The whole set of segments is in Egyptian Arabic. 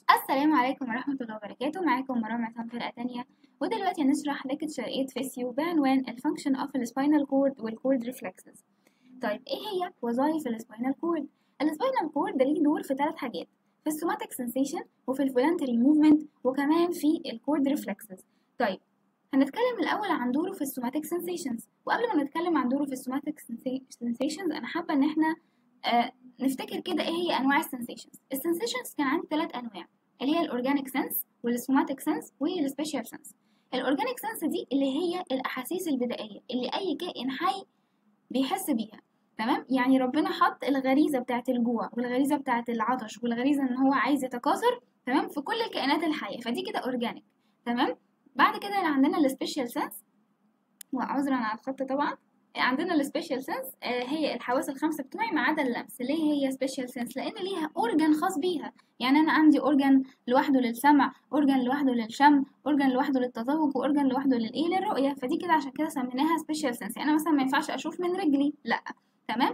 السلام عليكم ورحمة الله وبركاته معاكم مرام عصام فرقة تانية ودلوقتي هنشرح ليكتشر 8 فيسيو بعنوان الفانكشن اوف السباينال كورد والكورد ريفلكسز طيب ايه هي وظائف السباينال كورد السباينال كورد ده ليه دور في ثلاث حاجات في السوماتيك سensation وفي الفولنتري موفمنت وكمان في الكورد ريفلكسز طيب هنتكلم الأول عن دوره في السوماتيك sensations وقبل ما نتكلم عن دوره في السوماتيك sensations أنا حابة إن احنا آه نفتكر كده ايه هي انواع السنسيشنز السنسيشنز كان عندي ثلاث انواع اللي هي الاورجانيك سنس والسوماتيك سنس والسبيشال سنس الاورجانيك سنس دي اللي هي الاحاسيس البدائيه اللي اي كائن حي بيحس بيها تمام يعني ربنا حط الغريزه بتاعه الجوع والغريزه بتاعه العطش والغريزه ان هو عايز يتكاثر تمام في كل الكائنات الحيه فدي كده اورجانيك تمام بعد كده اللي عندنا السبيشال سنس وعذرا على الخط طبعا عندنا السبيشال سنس هي الحواس الخمسه بتوعي ما عدا اللمس ليه هي سبيشال سنس لان ليها اورجان خاص بيها يعني انا عندي اورجان لوحده للسمع اورجان لوحده للشم اورجان لوحده للتذوق واورجان لوحده للايه للرؤيه فدي كده عشان كده سميناها سبيشال سنس يعني انا مثلا ما ينفعش اشوف من رجلي لا تمام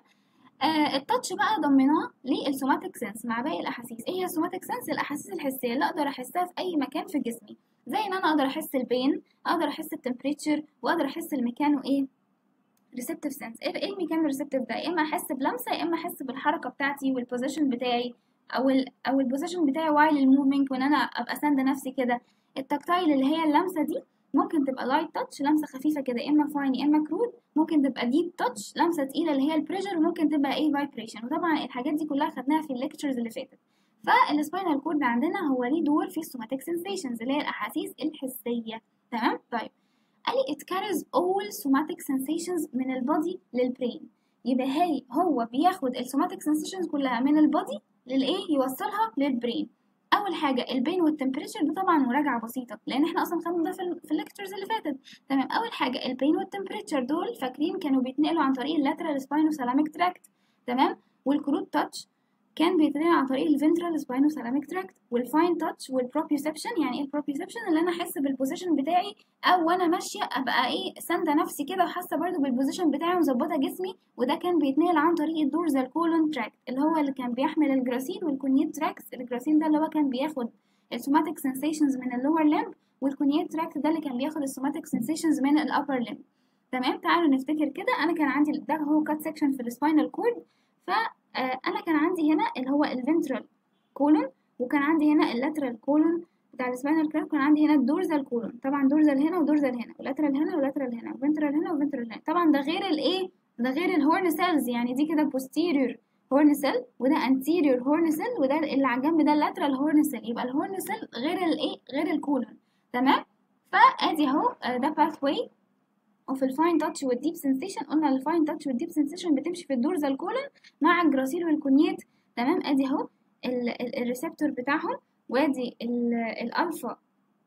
آه التاتش بقى ضمناه للسوماتيك سنس مع باقي الاحاسيس ايه هي السوماتيك سنس الاحاسيس الحسيه اللي اقدر احسها في اي مكان في جسمي زي ان انا اقدر احس البين اقدر احس التمبريتشر واقدر احس المكان وايه ريسبتيف سنس ايه الميكان ريسبتيف ده يا اما احس بلمسه يا اما احس بالحركه بتاعتي والبوزيشن بتاعي او ال او البوزيشن بتاعي وايل الموفمنت وان انا ابقى ساندة نفسي كده التكتايل اللي هي اللمسه دي ممكن تبقى لايت تاتش لمسه خفيفه كده يا اما فاين يا اما كرود ممكن تبقى ديب تاتش لمسه تقيله اللي هي البريشر وممكن تبقى ايه فايبريشن وطبعا الحاجات دي كلها خدناها في الليكتشرز اللي فاتت فالسباينال كورد عندنا هو ليه دور في السوماتيك سنسيشنز اللي هي الاحاسيس الحسيه تمام طيب قال لي it carries all somatic sensations من البادي للبرين يبقى هي هو بياخد السوماتيك sensations كلها من البادي للايه يوصلها للبرين اول حاجه البين والتمبريتشر ده طبعا مراجعه بسيطه لان احنا اصلا خدنا ده في, في الليكتشرز اللي فاتت تمام اول حاجه البين والتمبريتشر دول فاكرين كانوا بيتنقلوا عن طريق اللاترال سباينوثالاميك تراكت تمام والكروت تاتش كان بيتنقل عن طريق الفنترال سباينوثالاميك تراكت والفاين تاتش والبروبيوسبشن يعني ايه البروبيوسبشن اللي انا احس بالبوزيشن بتاعي او وانا ماشيه ابقى ايه سانده نفسي كده وحاسه برده بالبوزيشن بتاعي ومظبطه جسمي وده كان بيتنقل عن طريق الدورزال كولون تراكت اللي هو اللي كان بيحمل الجراسيل والكونيت تراكس الجراسيل ده اللي هو كان بياخد السوماتيك سنسيشنز من اللور لمب والكونيت تراكت ده اللي كان بياخد السوماتيك سنسيشنز من الابر لمب تمام تعالوا نفتكر كده انا كان عندي ده هو كات سيكشن في السباينال كورد ف انا كان عندي هنا اللي هو الفنترال كولون وكان عندي هنا اللاترال كولون بتاع السباينال كورد كان عندي هنا الدورزال كولون طبعا دورزال هنا ودورزال هنا ولاترال هنا ولاترال هنا وفنترال هنا وفنترال هنا طبعا ده غير الايه ده غير الهورن سيلز يعني دي كده posterior هورن سيل وده anterior هورن سيل وده اللي على الجنب ده اللاترال هورن سيل يبقى الهورن سيل غير الايه غير الكولون تمام فادي اهو ده باثواي وفي الفاين تاتش والديب سنسيشن قلنا الفاين تاتش والديب سنسيشن بتمشي في الدورزال كولون مع الجراسيل والكونيت تمام ادي اهو الريسبتور بتاعهم وادي الالفا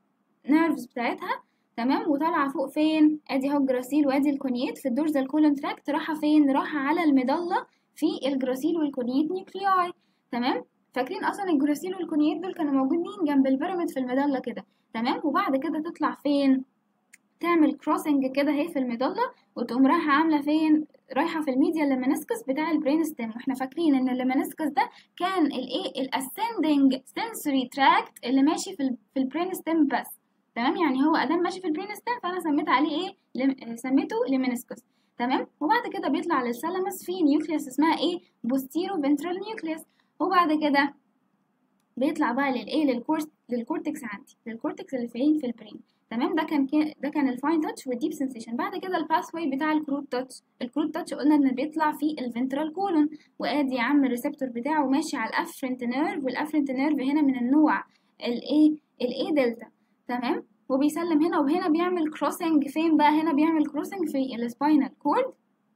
نيرفز بتاعتها تمام وطالعه فوق فين ادي اهو الجراسيل وادي الكونيت في الدورزال كولون تراكت رايحه فين رايحه على المضله في الجراسيل والكونيت نيوكلياي تمام فاكرين اصلا الجراسيل والكونيت دول كانوا موجودين جنب البيراميد في المضله كده تمام وبعد كده تطلع فين تعمل كروسنج كده اهي في المضله وتقوم رايحه عامله فين رايحه في الميديا الليمنسكس بتاع البرين ستيم واحنا فاكرين ان الليمنسكس ده كان الايه الاسندنج سنسوري تراكت اللي ماشي في في البرين ستيم بس تمام يعني هو ادام ماشي في البرين ستيم فانا سميت عليه ايه لم... سميته ليمنسكس تمام وبعد كده بيطلع للثالاموس في نيوكليوس اسمها ايه بوستيرو فنترال نيوكليوس وبعد كده بيطلع بقى للايه للكورس للكورتكس عندي للكورتكس اللي فين في البرين تمام ده كان ده كان الفاين تاتش والديب سنسيشن بعد كده الباث واي بتاع الكروت تاتش الكروت تاتش قلنا ان بيطلع في الفنترال كولون وادي يا عم الريسبتور بتاعه ماشي على الافرنت نيرف والافرنت نيرف هنا من النوع الايه الاي دلتا تمام وبيسلم هنا وهنا بيعمل كروسنج فين بقى هنا بيعمل كروسنج في السباينال كورد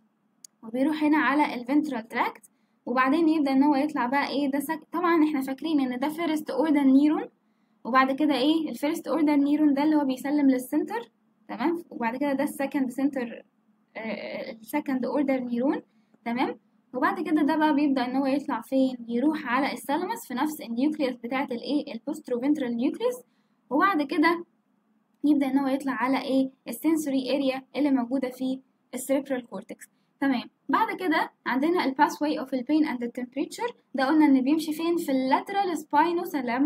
وبيروح هنا على الفنترال تراكت وبعدين يبدا ان هو يطلع بقى ايه ده سك... طبعا احنا فاكرين ان ده فيرست اوردر نيرون وبعد كده ايه الفيرست اوردر نيرون ده اللي هو بيسلم للسنتر تمام وبعد كده ده السكند سنتر السكند اوردر نيرون تمام وبعد كده ده بقى بيبدا ان هو يطلع فين يروح على الثالاموس في نفس النيوكليوس بتاعه الايه البوستروفنترال نيوكليوس وبعد كده يبدا ان هو يطلع على ايه السنسوري اريا اللي موجوده في السيربرال كورتكس تمام بعد كده عندنا الباثواي اوف البين اند التمبريتشر ده قلنا ان بيمشي فين في اللاترال سباينو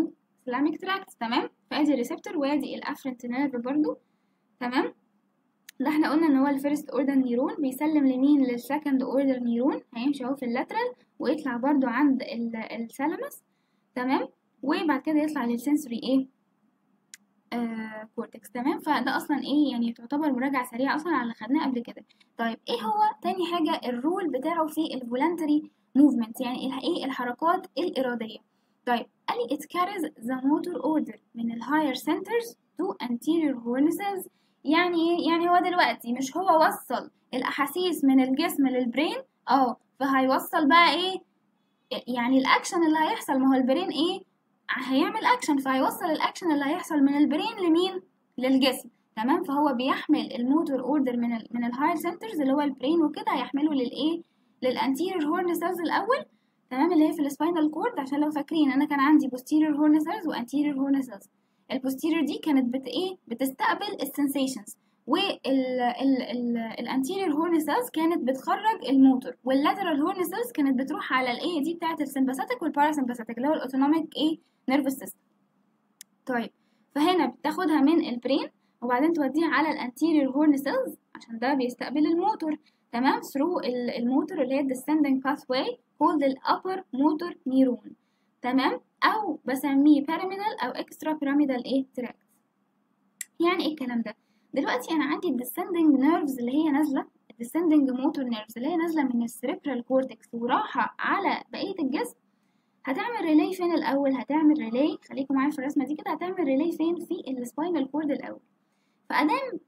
hypothalamic tract تمام فادي الريسبتور وادي الافرنت نيرف برضو تمام ده احنا قلنا ان هو الفيرست اوردر نيرون بيسلم لمين للسكند اوردر نيرون هيمشي اهو في اللاترال ويطلع برضو عند الثالاموس تمام وبعد كده يطلع للسنسوري ايه آه كورتكس تمام فده اصلا ايه يعني تعتبر مراجعه سريعه اصلا على اللي خدناه قبل كده طيب ايه هو تاني حاجه الرول بتاعه في الفولنتري موفمنت يعني ايه الحركات الاراديه طيب قال لي it carries the motor order من ال higher centers to anterior horn cells يعني ايه يعني هو دلوقتي مش هو وصل الاحاسيس من الجسم للبرين اه فهيوصل بقى ايه يعني الاكشن اللي هيحصل ما هو البرين ايه هيعمل اكشن فهيوصل الاكشن اللي هيحصل من البرين لمين للجسم تمام فهو بيحمل الموتور اوردر من ال من الهاير سنترز اللي هو البرين وكده هيحمله للايه للانتيريور هورن سيلز الاول تمام اللي هي في السباينال كورد عشان لو فاكرين انا كان عندي posterior هورن سيلز وانتيريور هورن سيلز البوستيريور دي كانت بت ايه بتستقبل السنسيشنز والانتيريور هورن سيلز كانت بتخرج الموتور واللاترال هورن سيلز كانت بتروح على الايه دي بتاعه السمباثيك والباراسمباثيك اللي هو الاوتونوميك ايه نيرفس سيستم طيب فهنا بتاخدها من البرين وبعدين توديها على الانتيريور هورن سيلز عشان ده بيستقبل الموتور تمام ثرو الموتور اللي هي descending pathway called the upper motor neuron تمام او بسميه pyramidal او extra pyramidal ايه tract يعني ايه الكلام ده دلوقتي انا عندي descending nerves اللي هي نازله descending motor nerves اللي هي نازله من السريبرال كورتكس وراحه على بقيه الجسم هتعمل ريلي فين الاول هتعمل ريلي خليكم معايا في الرسمه دي كده هتعمل ريلي فين في السباينال كورد الاول فادام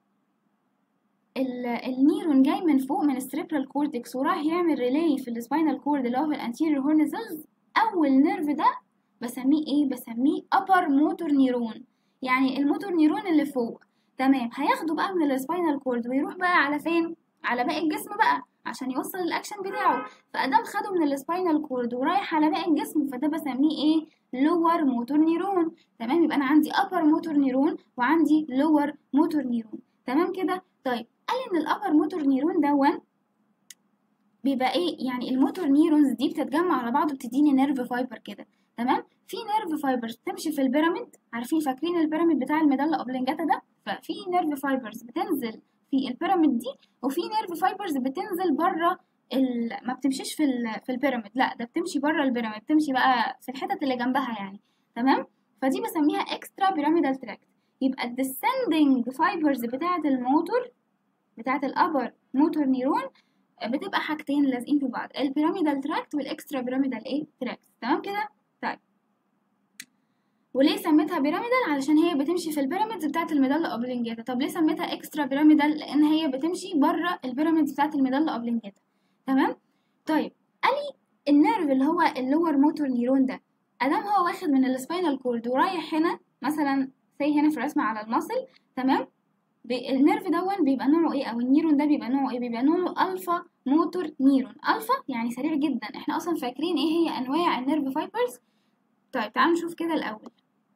النيرون جاي من فوق من السريبرال كورتكس وراح يعمل ريلي في السباينال كورد اللي هو في الانتيريور هورن سيلز اول نيرف ده بسميه ايه بسميه upper motor neuron يعني الموتور نيرون اللي فوق تمام هياخده بقى من السباينال كورد ويروح بقى على فين على باقي الجسم بقى عشان يوصل الاكشن بتاعه فادام خده من السباينال كورد ورايح على باقي الجسم فده بسميه ايه lower motor neuron تمام يبقى انا عندي upper motor neuron وعندي lower motor neuron تمام كده طيب قال ان الابر موتور نيرون دون بيبقى ايه يعني الموتور نيرونز دي بتتجمع على بعض وبتديني نيرف فايبر كده تمام في نيرف فايبرز بتمشي في البيراميد عارفين فاكرين البيراميد بتاع الميدالا اوبلنجاتا ده ففي نيرف فايبرز بتنزل في البيراميد دي وفي نيرف فايبرز بتنزل بره ال... ما بتمشيش في ال... في البيراميد لا ده بتمشي بره البيراميد بتمشي بقى في الحتت اللي جنبها يعني تمام فدي بسميها اكسترا بيراميدال تراكت يبقى الديسندنج فايبرز بتاعه الموتور بتاعه الابر موتور نيرون بتبقى حاجتين لازقين في بعض البيراميدال تراكت والاكسترا بيراميدال ايه تراكت تمام كده طيب وليه سميتها بيراميدال علشان هي بتمشي في البيراميدز بتاعه الميدالا اوبلنجاتا طب ليه سميتها اكسترا بيراميدال لان هي بتمشي بره البيراميدز بتاعه الميدالا اوبلنجاتا تمام طيب قالي النيرف اللي هو اللور موتور نيرون ده ادام هو واخد من السباينال كورد ورايح هنا مثلا زي هنا في الرسمه على المصل تمام النيرف دون بيبقى نوعه ايه او النيرون ده بيبقى نوعه ايه بيبقى نوعه الفا موتور نيرون الفا يعني سريع جدا احنا اصلا فاكرين ايه هي انواع النيرف فايبرز طيب تعالوا نشوف كده الاول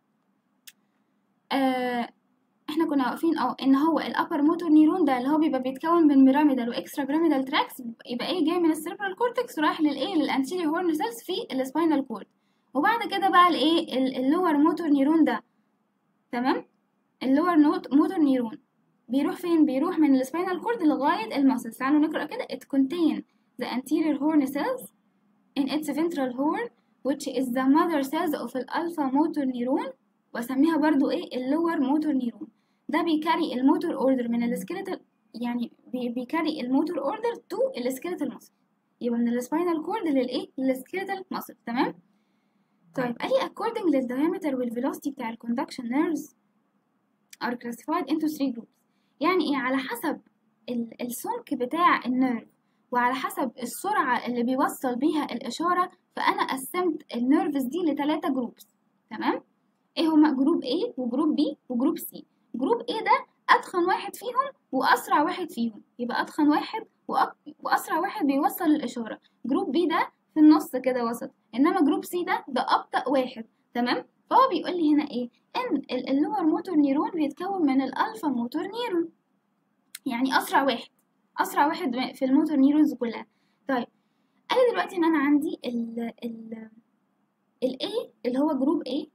آه احنا كنا واقفين اه ان هو الابر موتور نيرون ده اللي هو بيبقى بيتكون من بيراميدال واكسترا بيراميدال تراكس يبقى ايه جاي من السيربرال كورتكس ورايح للايه للانتيريور هورن سيلز في السباينال كورد وبعد كده بقى الايه اللور موتور نيرون ده تمام اللور موتور نيرون بيروح فين بيروح من السباينال كورد لغايه المسلز تعالوا نقرا كده it contain the anterior horn cells in its ventral horn which is the mother cells of the alpha motor neuron واسميها برضو ايه اللور موتور نيرون ده بيكاري الموتور اوردر من السكيلتال يعني بي بيكاري الموتور اوردر تو السكيلتال ماسل يبقى من السباينال كورد للايه للسكيلتال ماسل تمام طيب قال لي according للدايمتر والفيلوسيتي بتاع الكوندكشن نيرفز are classified into three groups يعني ايه على حسب السمك بتاع النيرف وعلى حسب السرعة اللي بيوصل بيها الإشارة فأنا قسمت النيرفز دي لتلاتة جروبس تمام ايه هما جروب A وجروب B وجروب C جروب A ده أتخن واحد فيهم وأسرع واحد فيهم يبقى أتخن واحد وأك... وأسرع واحد بيوصل الإشارة جروب B ده في النص كده وسط إنما جروب C ده ده أبطأ واحد تمام فهو بيقول لي هنا ايه ان اللور موتور نيرون بيتكون من الالفا موتور نيرون يعني اسرع واحد اسرع واحد في الموتور نيرونز كلها طيب انا دلوقتي ان انا عندي ال ال ال A اللي هو جروب A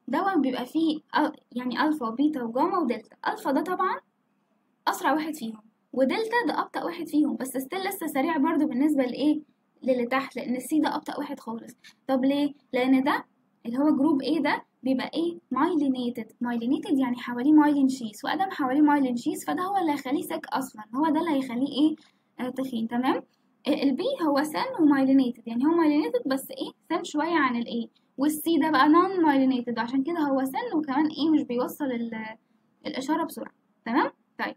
دون بيبقى فيه ال- يعني الفا وبيتا وجاما ودلتا الفا ده طبعا اسرع واحد فيهم ودلتا ده ابطا واحد فيهم بس ستيل لسه سريع برضو بالنسبه لايه للي تحت لان السي ده ابطا واحد خالص طب ليه لان ده اللي هو جروب ايه ده بيبقى ايه مايلينيتد مايلينيتد يعني حواليه مايلين شيس وادام حواليه مايلين شيس فده هو اللي هيخليه سك اصلا هو ده اللي هيخليه ايه آه تخين تمام البي هو سن ومايلينيتد يعني هو مايلينيتد بس ايه سن شويه عن الايه والسي ده بقى نون مايلينيتد عشان كده هو سن وكمان ايه مش بيوصل ال- الاشاره بسرعه تمام طيب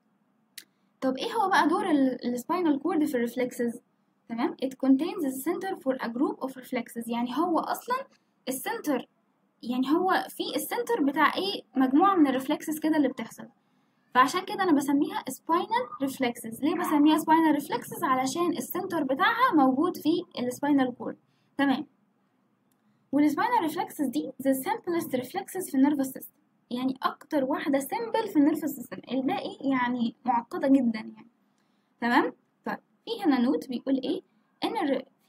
طب ايه هو بقى دور السباينال كورد في الريفلكسز تمام it contains the center for a group of reflexes يعني هو اصلا السنتر يعني هو في السنتر بتاع ايه مجموعه من الريفلكسز كده اللي بتحصل فعشان كده انا بسميها spinal reflexes ليه بسميها spinal reflexes علشان السنتر بتاعها موجود في السباينال كورد تمام والسباينال ريفلكسز دي the simplest reflexes في النيرفس سيستم يعني اكتر واحده سيمبل في النيرفس سيستم الباقي يعني معقده جدا يعني تمام طيب في هنا نوت بيقول ايه ان الر... في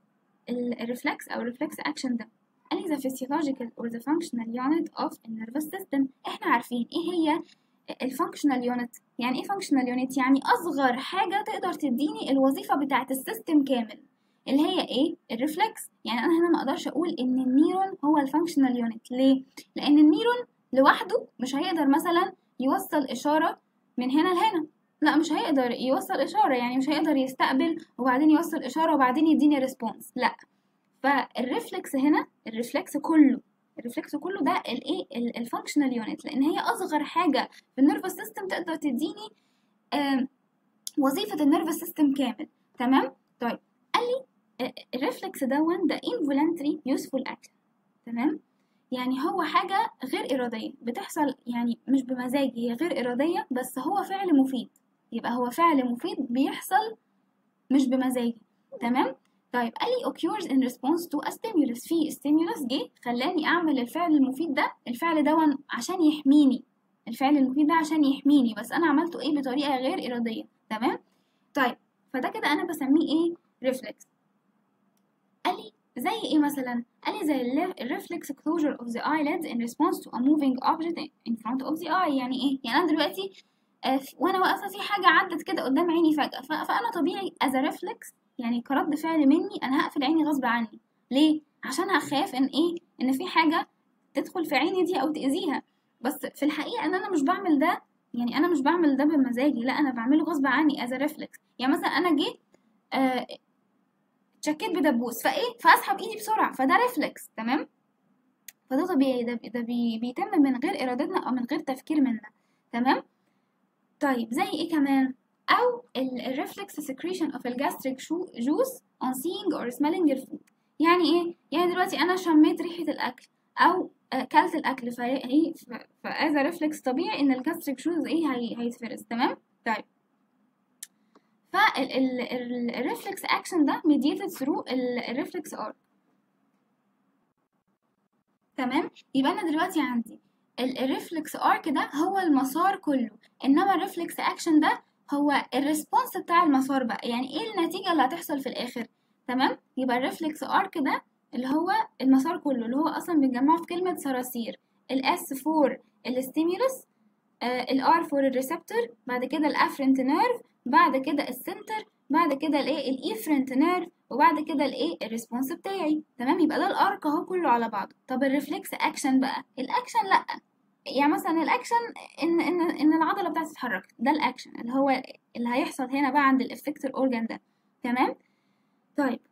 الريفلكس او الريفلكس اكشن ده قال لي the physiological or the functional unit of the nervous system احنا عارفين ايه هي الفانكشنال يونت يعني ايه فانكشنال يونت يعني اصغر حاجه تقدر تديني الوظيفه بتاعه السيستم كامل اللي هي ايه الريفلكس يعني انا هنا ما اقدرش اقول ان النيرون هو الفانكشنال يونت ليه لان النيرون لوحده مش هيقدر مثلا يوصل اشاره من هنا لهنا لا مش هيقدر يوصل اشاره يعني مش هيقدر يستقبل وبعدين يوصل اشاره وبعدين يديني ريسبونس لا فالريفلكس هنا الريفلكس كله الريفلكس كله ده الايه الفانكشنال يونت لان هي اصغر حاجه في النيرفس سيستم تقدر تديني آه وظيفه النيرفس سيستم كامل تمام طيب قال لي الريفلكس دون ده involuntary useful action تمام يعني هو حاجة غير إرادية بتحصل يعني مش بمزاجي هي غير إرادية بس هو فعل مفيد يبقى هو فعل مفيد بيحصل مش بمزاجي تمام طيب قال لي occurs in response to a stimulus في stimulus جه خلاني أعمل الفعل المفيد ده الفعل ده عشان يحميني الفعل المفيد ده عشان يحميني بس أنا عملته إيه بطريقة غير إرادية تمام طيب فده كده أنا بسميه إيه reflex قال لي زي ايه مثلا قال لي زي الريفلكس closure of the eyelids in response to a moving object in front of the eye يعني ايه يعني انا دلوقتي آه وانا واقفه في حاجه عدت كده قدام عيني فجاه فانا طبيعي as a reflex يعني كرد فعل مني انا هقفل عيني غصب عني ليه عشان هخاف ان ايه ان في حاجه تدخل في عيني دي او تاذيها بس في الحقيقه ان انا مش بعمل ده يعني انا مش بعمل ده بمزاجي لا انا بعمله غصب عني as a reflex يعني مثلا انا جيت آه اتشكيت بدبوس فايه فاسحب ايدي بسرعه فده ريفلكس تمام فده طبيعي ده ده بي بيتم من غير ارادتنا او من غير تفكير منا تمام طيب زي ايه كمان او الريفلكس سكريشن اوف الجاستريك جوس on seeing or smelling your food يعني ايه يعني دلوقتي انا شميت ريحه الاكل او كلت الاكل فايه فاذا ريفلكس طبيعي ان الجاستريك جوز ايه هي هيتفرز تمام طيب فالريفلكس اكشن ده mediated through الريفلكس ارك تمام يبقى انا دلوقتي عندي الريفلكس ارك ده هو المسار كله انما الريفلكس اكشن ده هو الريسبونس بتاع المسار بقى يعني ايه النتيجه اللي هتحصل في الاخر تمام يبقى الريفلكس ارك ده اللي هو المسار كله اللي هو اصلا بيتجمعوا في كلمه صراصير الاس فور الستيمولس الار فور الريسبتور بعد كده الافرنت نيرف بعد كده السنتر بعد كده الايه الايفرنت نيرف وبعد كده الايه الريسبونس بتاعي تمام يبقى ده الارك اهو كله على بعضه طب الريفلكس اكشن بقى الاكشن لا يعني مثلا الاكشن ان ان ان العضله بتاعتي تتحرك ده الاكشن اللي هو اللي هيحصل هنا بقى عند الافكتور اورجان ده تمام طيب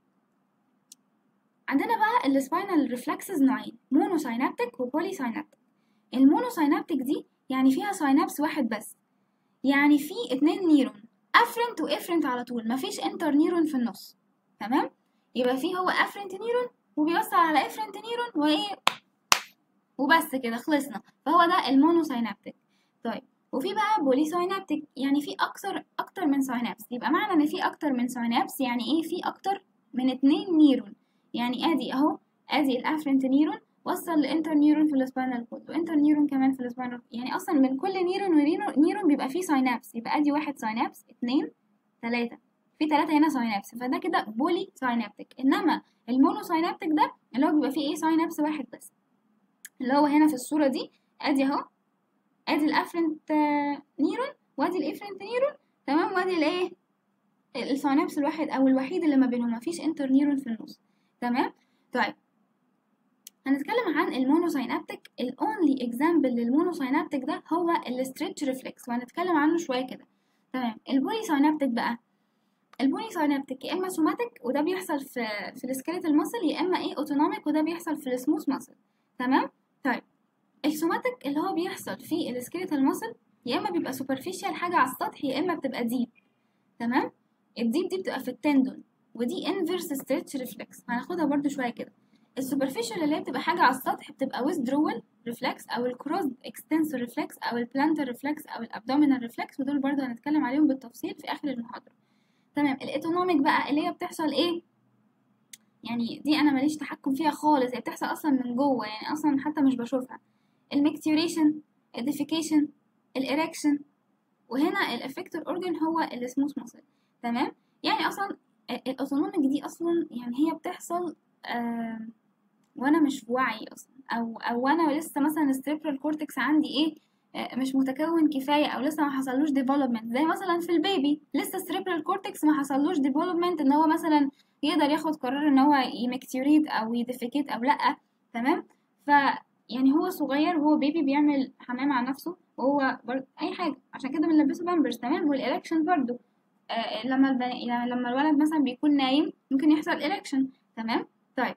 عندنا بقى السباينال ريفلكسز نوعين مونو ساينابتيك وبولي ساينابتيك المونو ساينابتيك دي يعني فيها ساينابس واحد بس يعني في اتنين نيرون افرنت وافرنت على طول مفيش انتر نيرون في النص تمام يبقى في هو افرنت نيرون وبيوصل على افرنت نيرون وايه وبس كده خلصنا فهو ده المونو ساينابتيك طيب وفي بقى بولي ساينابتيك يعني في اكتر اكتر من ساينابس يبقى معنى ان في اكتر من ساينابس يعني ايه في اكتر من اتنين نيرون يعني ادي اهو ادي الافرنت نيرون وصل لانتر نيرون في السباينال كود وانتر نيرون كمان في السباينال يعني اصلا من كل نيرون ونيرون بيبقى فيه ساينابس يبقى ادي واحد ساينابس اتنين تلاتة في تلاتة هنا ساينابس فده كده بولي ساينابتيك انما المونو ساينابتيك ده اللي هو بيبقى فيه ايه ساينابس واحد بس اللي هو هنا في الصورة دي ادي اهو ادي الافرنت نيرون وادي الافرنت نيرون تمام وادي الايه السينابس الواحد او الوحيد اللي ما بينهم مفيش انتر نيرون في النص تمام طيب هنتكلم عن المونوساينابتيك الاونلي اكزامبل للمونوساينابتيك ده هو الاستريتش ريفلكس وهنتكلم عنه شويه كده تمام البولي ساينابتيك بقى البولي ساينابتيك يا اما سوماتيك وده بيحصل في في السكيليتال ماسل يا اما ايه اوتونوميك وده بيحصل في السموث ماسل تمام طيب السوماتيك اللي هو بيحصل في السكيليتال ماسل يا اما بيبقى سوبرفيشال حاجه على السطح يا اما بتبقى ديب تمام الديب دي بتبقى في التندون ودي انفيرس ستريتش ريفلكس هناخدها برضو شويه كده السوبرفيشال اللي هي بتبقى حاجه على السطح بتبقى withdrawal ريفلكس او الكروس اكستنسور ريفلكس او البلانتر ريفلكس او الابدومينال ريفلكس ودول برضو هنتكلم عليهم بالتفصيل في اخر المحاضره تمام الايتونوميك بقى اللي هي بتحصل ايه يعني دي انا ماليش تحكم فيها خالص هي بتحصل اصلا من جوه يعني اصلا حتى مش بشوفها الميكتوريشن الديفيكيشن الاريكشن وهنا الافكتور اورجن هو السموث ماسل تمام يعني اصلا الاوتونوميك دي اصلا يعني هي بتحصل آه وانا مش في وعي اصلا او او انا لسه مثلا السيربرال كورتكس عندي ايه آه مش متكون كفايه او لسه ما حصلوش ديفلوبمنت زي مثلا في البيبي لسه السيربرال كورتكس ما حصلوش ديفلوبمنت ان هو مثلا يقدر ياخد قرار ان هو يمكتوريت او يديفيكيت او لا تمام ف يعني هو صغير وهو بيبي بيعمل حمام على نفسه وهو برضه اي حاجه عشان كده بنلبسه بامبرز تمام والالكشن برضه آه لما البني... يعني لما الولد مثلا بيكون نايم ممكن يحصل الكشن تمام طيب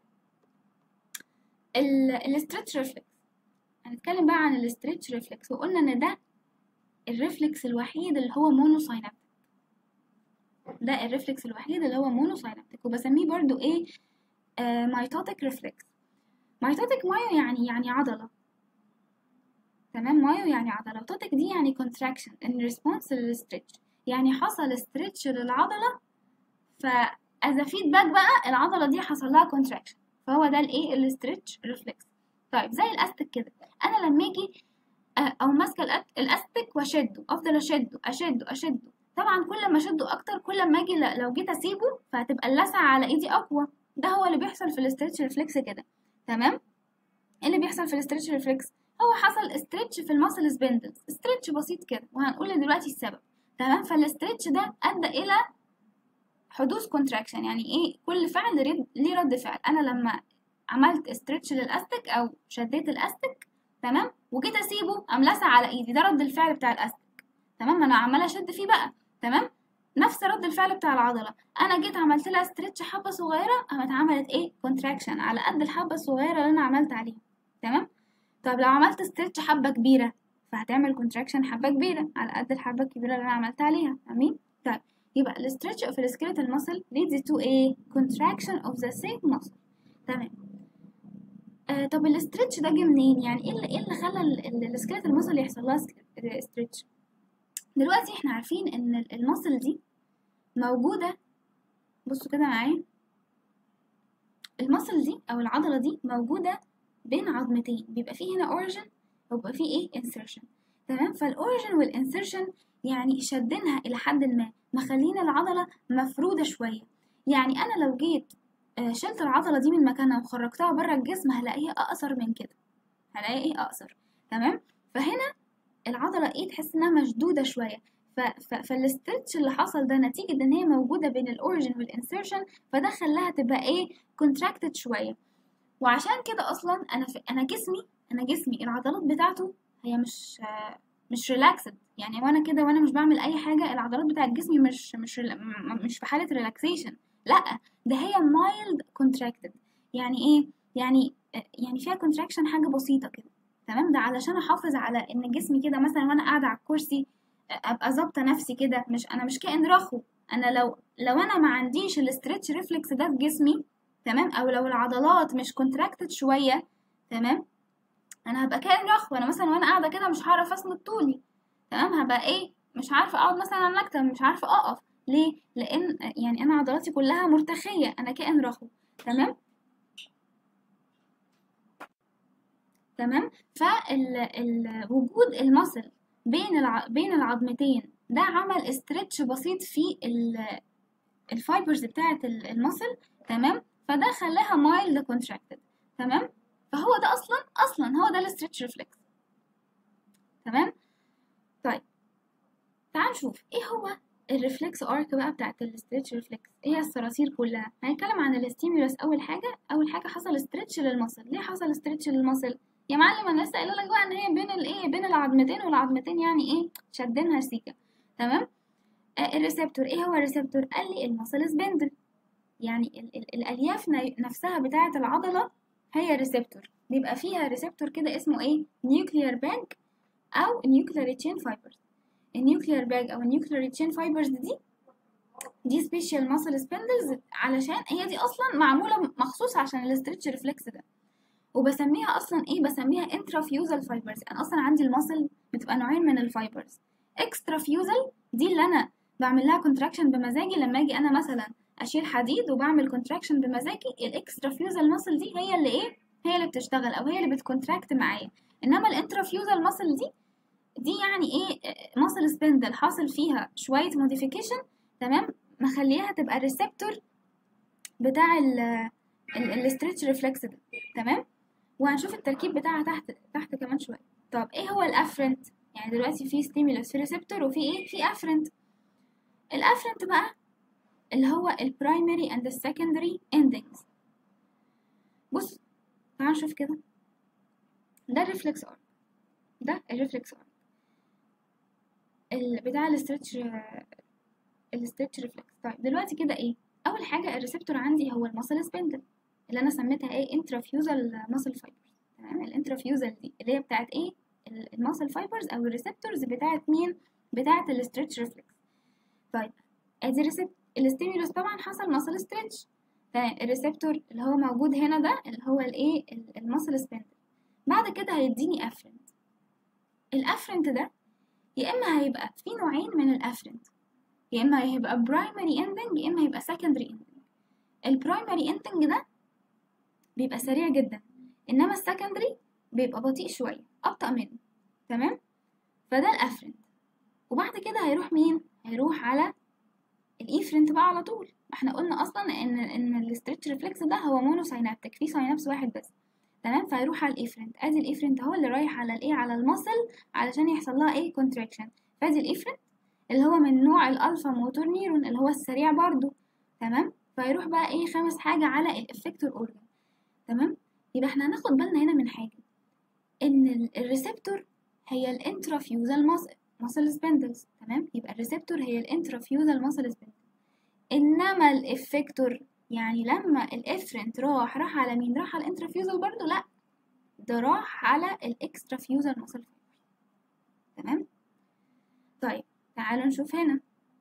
الاسترتش ريفلكس هنتكلم بقى عن الاسترتش ريفلكس وقلنا ان ده الريفلكس الوحيد اللي هو مونوساينابتيك ده الريفلكس الوحيد اللي هو مونوساينابتيك وبسميه برضو ايه آه مايتوتيك ريفلكس مايتوتيك مايو يعني يعني عضلة تمام مايو يعني عضلة توتك دي يعني contraction in response للستريتش يعني حصل ستريتش للعضلة ف as a feedback بقى العضلة دي حصل لها contraction فهو ده الايه الاستريتش ريفلكس طيب زي الاستك كده انا لما اجي او ماسكه الاستك واشده افضل اشده اشده اشده طبعا كل ما اشده اكتر كل ما اجي لو جيت اسيبه فهتبقى اللسعه على ايدي اقوى ده هو اللي بيحصل في الاستريتش ريفلكس كده تمام ايه اللي بيحصل في الاستريتش ريفلكس هو حصل استريتش في الماسل سبندلز استريتش بسيط كده وهنقول دلوقتي السبب تمام فالاستريتش ده ادى الى حدوث كونتراكشن يعني ايه كل فعل ليه رد فعل انا لما عملت استريتش للاستك او شديت الاستك تمام وجيت اسيبه قام لسع على ايدي ده رد الفعل بتاع الاستك تمام انا عماله اشد فيه بقى تمام نفس رد الفعل بتاع العضله انا جيت عملت لها استريتش حبه صغيره قامت عملت ايه كونتراكشن على قد الحبه الصغيره اللي انا عملت عليها تمام طب لو عملت استريتش حبه كبيره فهتعمل كونتراكشن حبه كبيره على قد الحبه الكبيره اللي انا عملت عليها امين طيب يبقى الاستريتش اوف السكيلتال muscle leads to a contraction of the same muscle تمام آه طب الاستريتش ده جه منين يعني ايه اللي ايه اللي خلى السكيلتال muscle يحصل لها استريتش دلوقتي احنا عارفين ان المصل دي موجودة بصوا كده معايا المصل دي او العضلة دي موجودة بين عظمتين بيبقى فيه هنا اوريجن وبيبقى فيه ايه insertion تمام فالاوريجن والانسرشن يعني شدينها الى حد ما مخلين العضلة مفرودة شوية يعني انا لو جيت شلت العضلة دي من مكانها وخرجتها بره الجسم هلاقيها اقصر من كده هلاقيها ايه اقصر تمام فهنا العضلة ايه تحس انها مشدودة شوية ف... ف... فالاسترتش اللي حصل ده نتيجة ان هي موجودة بين الاوريجن والانسرشن فده خلاها تبقى ايه كونتراكتد شوية وعشان كده اصلا انا في... انا جسمي انا جسمي العضلات بتاعته هي مش مش ريلاكسد يعني وانا كده وانا مش بعمل اي حاجة العضلات بتاعت جسمي مش مش مش في حالة ريلاكسيشن لا ده هي مايلد كونتراكتد يعني ايه يعني يعني فيها كونتراكشن حاجة بسيطة كده تمام ده علشان احافظ على ان جسمي كده مثلا وانا قاعده على الكرسي ابقى ظابطه نفسي كده مش انا مش كائن رخو انا لو لو انا ما عنديش الاسترتش ريفلكس ده في جسمي تمام او لو العضلات مش كونتراكتد شويه تمام انا هبقى كائن رخو انا مثلا وانا قاعده كده مش هعرف اسند طولي تمام هبقى ايه مش عارفه اقعد مثلا على المكتب مش عارفه اقف ليه لان يعني انا عضلاتي كلها مرتخيه انا كائن رخو تمام تمام فوجود المصل بين الع... بين العظمتين ده عمل استرتش بسيط في الفايبرز بتاعه المصل تمام فده خلاها مايلد كونتراكتد تمام فهو ده اصلا اصلا هو ده الستريتش ريفلكس تمام طيب تعال نشوف ايه هو الريفلكس ارك بقى بتاعت الستريتش ريفلكس ايه هي الصراصير كلها هنتكلم عن الستيمولس اول حاجه اول حاجه حصل ستريتش للمصل ليه حصل ستريتش للمصل يا معلم انا لسه قايله لك بقى ان هي بين الايه بين العظمتين والعظمتين يعني ايه شدينها سيكه تمام آه الريسبتور ايه هو الريسبتور قال لي المصل سبندل يعني ال ال الالياف نفسها بتاعه العضله هي ريسبتور بيبقى فيها ريسبتور كده اسمه ايه نيوكليير باج او نيوكليير تشين فايبرز النيوكليير باج او النيوكليير تشين فايبرز دي دي سبيشال ماسل سبندلز علشان هي دي اصلا معموله مخصوص عشان الاسترتش ريفلكس ده وبسميها اصلا ايه بسميها انترافيوزال فايبرز انا اصلا عندي الماسل بتبقى نوعين من الفايبرز اكسترافيوزال دي اللي انا بعمل لها كونتراكشن بمزاجي لما اجي انا مثلا اشيل حديد وبعمل كونتراكشن بمزاجي الاكسترافيوزال ماسل دي هي اللي ايه هي اللي بتشتغل او هي اللي بتكونتراكت معايا انما الانترافيوزال ماسل دي دي يعني ايه ماسل سبندل حاصل فيها شويه موديفيكيشن تمام مخليها تبقى الريسبتور بتاع الاسترتش ريفلكس ده تمام وهنشوف التركيب بتاعها تحت تحت كمان شويه طب ايه هو الافرنت يعني دلوقتي في ستيمولس في ريسبتور وفي ايه في افرنت الافرنت بقى اللي هو البرايمري اند السكندري اندنجز بص تعال نشوف كده ده الريفلكس ارك ده الريفلكس ارك بتاع الاسترتش الاسترتش ريفلكس طيب دلوقتي كده ايه اول حاجه الريسبتور عندي هو المسل سبندل اللي انا سميتها ايه انترافيوزال ماسل فايبرز تمام الانترافيوزال دي اللي هي بتاعت ايه الماسل فايبرز او الريسبتورز بتاعت مين بتاعت الاسترتش ريفلكس طيب ادي ريسبت الاستيمولوس طبعا حصل ماسل ستريتش الريسبتور اللي هو موجود هنا ده اللي هو الايه الماسل سبندل بعد كده هيديني افرنت الافرنت ده يا اما هيبقى في نوعين من الافرنت يا اما هيبقى برايمري اندنج يا اما هيبقى سكندري اندنج البرايمري اندنج ده بيبقى سريع جدا انما السكندري بيبقى بطيء شويه ابطا منه تمام فده الافرنت وبعد كده هيروح مين هيروح على الايفرنت بقى على طول احنا قلنا اصلا ان ان الاسترتش ريفلكس ده هو مونو ساينابتك فيه ساينابس واحد بس تمام فيروح على الايفرنت ادي الايفرنت هو اللي رايح على الايه على المسل علشان يحصل لها ايه كونتراكشن فادي الايفرنت اللي هو من نوع الالفا موتور نيرون اللي هو السريع برضو تمام فيروح بقى ايه خامس حاجه على الافكتور اورجان تمام يبقى احنا هناخد بالنا هنا من حاجه ان الريسبتور هي الانترافيوزال ماسل سبندلز تمام يبقى الريسبتور هي الانترافيوزال ماسل سبندل انما الافكتور يعني لما الافرنت راح راح على مين راح على الانترافيوزال برضو لا ده راح على الاكسترافيوزال ماسل فايبر تمام طيب تعالوا نشوف هنا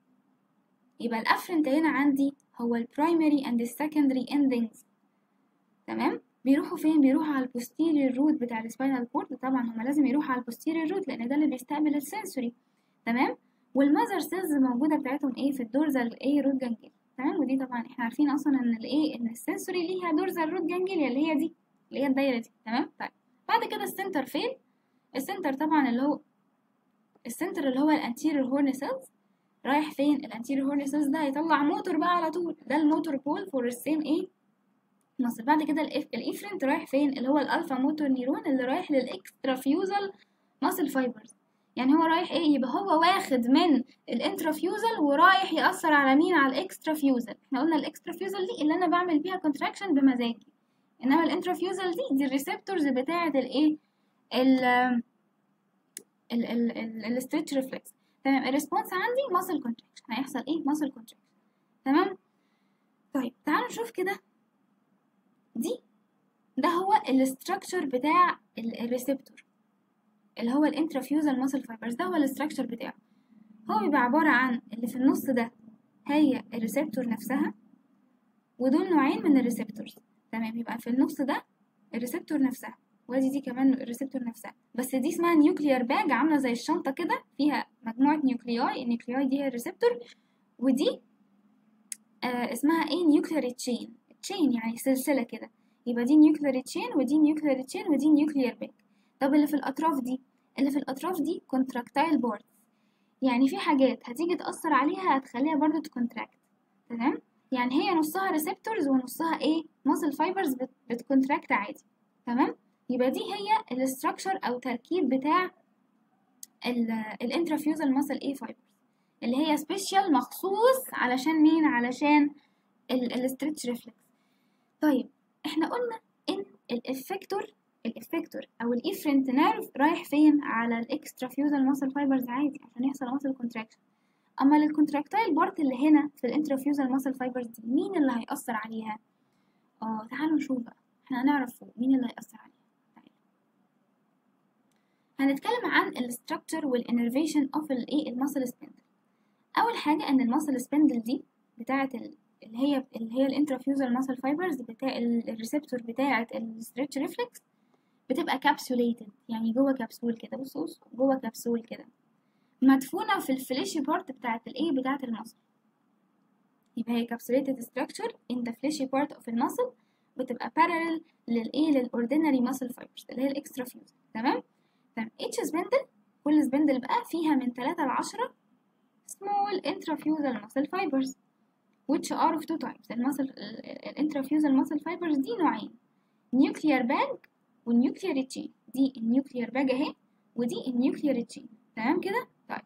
يبقى الافرنت هنا عندي هو البرايمري اند السكندري اندنجز تمام بيروحوا فين بيروحوا على البوستيريور روت بتاع السباينال كورد طبعا هما لازم يروحوا على البوستيريور روت لان ده اللي بيستقبل السنسوري تمام والمذر سيلز موجوده بتاعتهم ايه في الدورزال ايه روت جانجل تمام ودي طبعا احنا عارفين اصلا ان الايه ان السنسوري ليها دورزال روت جانجليا اللي هي دي اللي هي الدايره دي تمام طيب بعد كده السنتر فين السنتر طبعا اللي هو السنتر اللي هو الانتيريور هورن سيلز رايح فين الانتيريور هورن سيلز ده هيطلع موتور بقى على طول ده الموتور بول فور السيم ايه مصر بعد كده الايفرنت رايح فين اللي هو الالفا موتور نيرون اللي رايح للاكسترافيوزال ماسل فايبرز يعني هو رايح ايه يبقى هو واخد من الانترافيوزال ورايح يأثر على مين على الاكسترافيوزال احنا قلنا الاكسترافيوزال دي اللي انا بعمل بيها كونتراكشن بمزاجي انما الانترافيوزال دي دي الريسبتورز بتاعه الايه ال ال ال الستريتش ريفلكس تمام الريسبونس عندي ماسل كونتراكشن هيحصل ايه ماسل كونتراكشن تمام طيب تعالوا نشوف كده دي ده هو الاستراكشر بتاع الريسبتور اللي هو الانترافيوزال ماسل فايبرز ده هو الاستراكشر بتاعه هو بيبقى عبارة عن اللي في النص ده هي الريسبتور نفسها ودول نوعين من الريسبتورز تمام يبقى في النص ده الريسبتور نفسها وادي دي كمان الريسبتور نفسها بس دي اسمها نيوكليير باج عاملة زي الشنطة كده فيها مجموعة نيوكلياي النيوكلياي دي هي الريسبتور ودي آه اسمها ايه نيوكليير تشين تشين يعني سلسلة كده يبقى دي نيوكليير تشين ودي نيوكليير تشين ودي نيوكليير باج طب اللي في الأطراف دي اللي في الأطراف دي كونتراكتايل بورد يعني في حاجات هتيجي تأثر عليها هتخليها برضو تكونتراكت تمام يعني هي نصها ريسبتورز ونصها ايه ماسل فايبرز بتكونتراكت عادي تمام يبقى دي هي الاستراكشر او تركيب بتاع الانترافيوزال ماسل اي فايبرز اللي هي سبيشال مخصوص علشان مين علشان الاسترتش ريفلكس طيب احنا قلنا ان الافكتور الافكتور او الافرنت نيرف رايح فين على الاكسترافيوزال ماسل فايبرز عادي عشان يحصل ماسل كونتراكشن اما الكونتراكتايل بارت اللي هنا في الانترافيوزال ماسل فايبرز دي مين اللي هيأثر عليها اه تعالوا نشوف بقى احنا هنعرف مين اللي هيأثر عليها تعالوا هنتكلم عن الستراكشر والانرفيشن اوف الايه الماسل سبندل اول حاجه ان الماسل سبندل دي بتاعه اللي هي اللي هي الانترافيوزال ماسل فايبرز بتاع الريسبتور بتاعه الستريتش ريفلكس بتبقى كابسوليتد يعني جوه كبسول كده بصوا بصوا جوه كبسول كده مدفونة في الفليشي بارت بتاعت الايه بتاعت المصل يبقى هي capsulated structure in the fleshy part of المصل بتبقى parallel للايه للاوردينري muscle fibers اللي هي الاكسترا فيوز تمام تمام each spindle كل spindle بقى فيها من 3 ل 10 small intrafusal muscle fibers which are of two types المصل الانترافيوزال muscle fibers دي نوعين nuclear bag والنيوكلير تشين دي النيوكلير باج اهي ودي النيوكلير تشين تمام كده طيب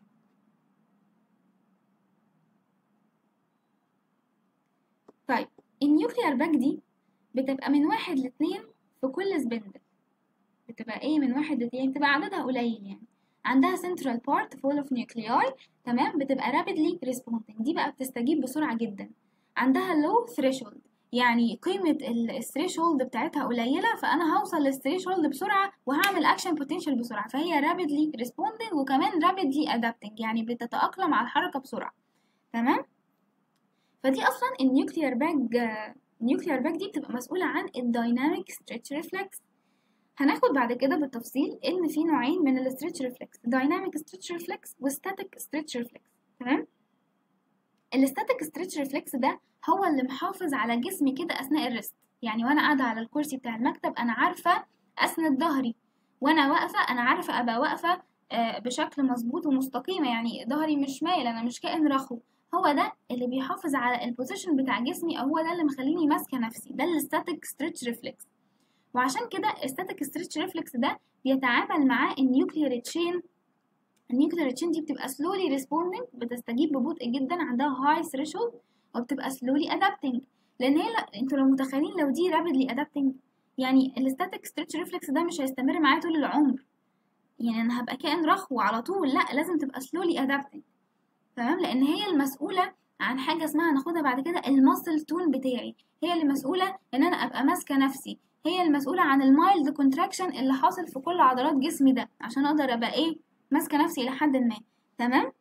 طيب النيوكلير باج دي بتبقى من واحد لاتنين في كل سبندل بتبقى ايه من واحد لاتنين بتبقى عددها قليل يعني عندها central part full of nuclei تمام بتبقى rapidly responding دي بقى بتستجيب بسرعة جدا عندها low threshold يعني قيمة الثريشولد بتاعتها قليلة فأنا هوصل للثريشولد بسرعة وهعمل أكشن بوتنشال بسرعة فهي rapidly responding وكمان rapidly adapting يعني بتتأقلم على الحركة بسرعة تمام فدي أصلا النيوكلير باج النيوكلير باج دي بتبقى مسؤولة عن الدايناميك ستريتش ريفلكس هناخد بعد كده بالتفصيل ان في نوعين من الستريتش ريفلكس دايناميك ستريتش ريفلكس وستاتيك ستريتش ريفلكس تمام الستاتيك ستريتش ريفلكس ده هو اللي محافظ على جسمي كده اثناء الريست يعني وانا قاعده على الكرسي بتاع المكتب انا عارفه اسند ظهري وانا واقفه انا عارفه ابقى واقفه بشكل مظبوط ومستقيمه يعني ظهري مش مايل انا مش كائن رخو هو ده اللي بيحافظ على البوزيشن بتاع جسمي او هو ده اللي مخليني ماسكه نفسي ده الستاتيك ستريتش ريفلكس وعشان كده الستاتيك ستريتش ريفلكس ده بيتعامل معاه النيوكلير تشين النيوكلير تشين دي بتبقى سلولي ريسبوندنج بتستجيب ببطء جدا عندها هاي ثريشولد وبتبقى سلولي ادابتنج لان هي لا انتوا لو متخيلين لو دي رابيدلي ادابتنج يعني الستاتيك ستريتش ريفلكس ده مش هيستمر معايا طول العمر يعني انا هبقى كائن رخو على طول لا لازم تبقى سلولي ادابتنج تمام لان هي المسؤوله عن حاجه اسمها هناخدها بعد كده الماسل تون بتاعي هي اللي مسؤوله ان انا ابقى ماسكه نفسي هي المسؤوله عن المايلد كونتراكشن اللي حاصل في كل عضلات جسمي ده عشان اقدر ابقى ايه ماسكه نفسي الى حد ما تمام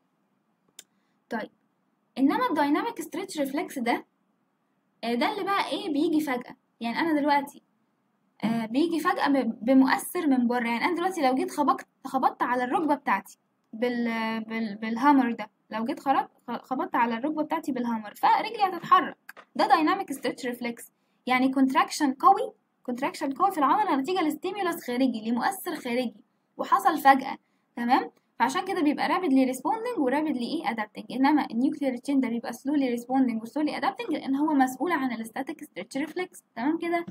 طيب انما الدايناميك ستريتش ريفلكس ده ده اللي بقى ايه بيجي فجاه يعني انا دلوقتي آه بيجي فجاه بمؤثر من بره يعني انا دلوقتي لو جيت خبطت خبطت على الركبه بتاعتي بال بال بالهامر ده لو جيت خربت خبطت على الركبه بتاعتي بالهامر فرجلي هتتحرك ده دايناميك ستريتش ريفلكس يعني كونتراكشن قوي كونتراكشن قوي في العضله نتيجه لستيمولس خارجي لمؤثر خارجي وحصل فجاه تمام فعشان كده بيبقى رابيدلي ريسبوندنج ورابيدلي ايه ادابتنج انما النيوكلير تشين ده بيبقى سلولي ريسبوندنج وسلولي ادابتنج لان هو مسؤول عن الستاتيك ستريتش ريفلكس تمام كده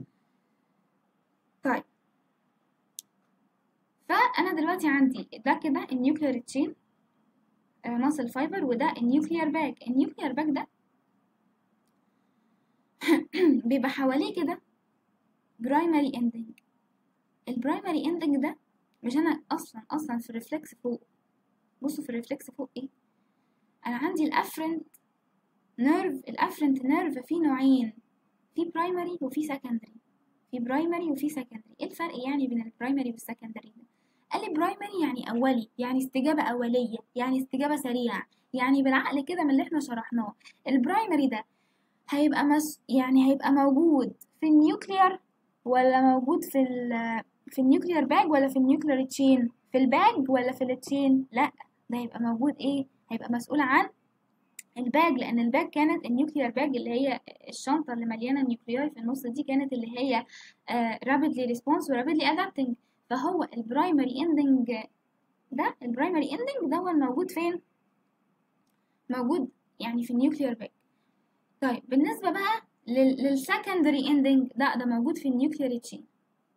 طيب فانا دلوقتي عندي ده كده النيوكلير تشين ماسل فايبر وده النيوكلير باج النيوكلير باج ده بيبقى حواليه كده برايمري اندنج البرايمري اندنج ده مش انا اصلا اصلا في الريفلكس فوق بصوا في الريفلكس فوق ايه انا عندي الافرنت نيرف الافرنت نيرف فيه نوعين في برايمري وفي سكندري في برايمري وفي سكندري ايه الفرق يعني بين البرايمري والسكندري ده قال لي برايمري يعني اولي يعني استجابه اوليه يعني استجابه سريعه يعني بالعقل كده من اللي احنا شرحناه البرايمري ده هيبقى مس يعني هيبقى موجود في النيوكلير ولا موجود في ال في النيوكلير باج ولا في النيوكلير تشين في الباج ولا في التشين لا ده هيبقى موجود ايه هيبقى مسؤول عن الباج لان الباج كانت النيوكلير باج اللي هي الشنطه اللي مليانه نيوكلياي في النص دي كانت اللي هي رابيدلي ريسبونس ورابيدلي ادابتنج فهو البرايمري اندنج ده البرايمري اندنج ده هو الموجود فين موجود يعني في النيوكلير باج طيب بالنسبه بقى للسكندري اندنج ده ده موجود في النيوكلير تشين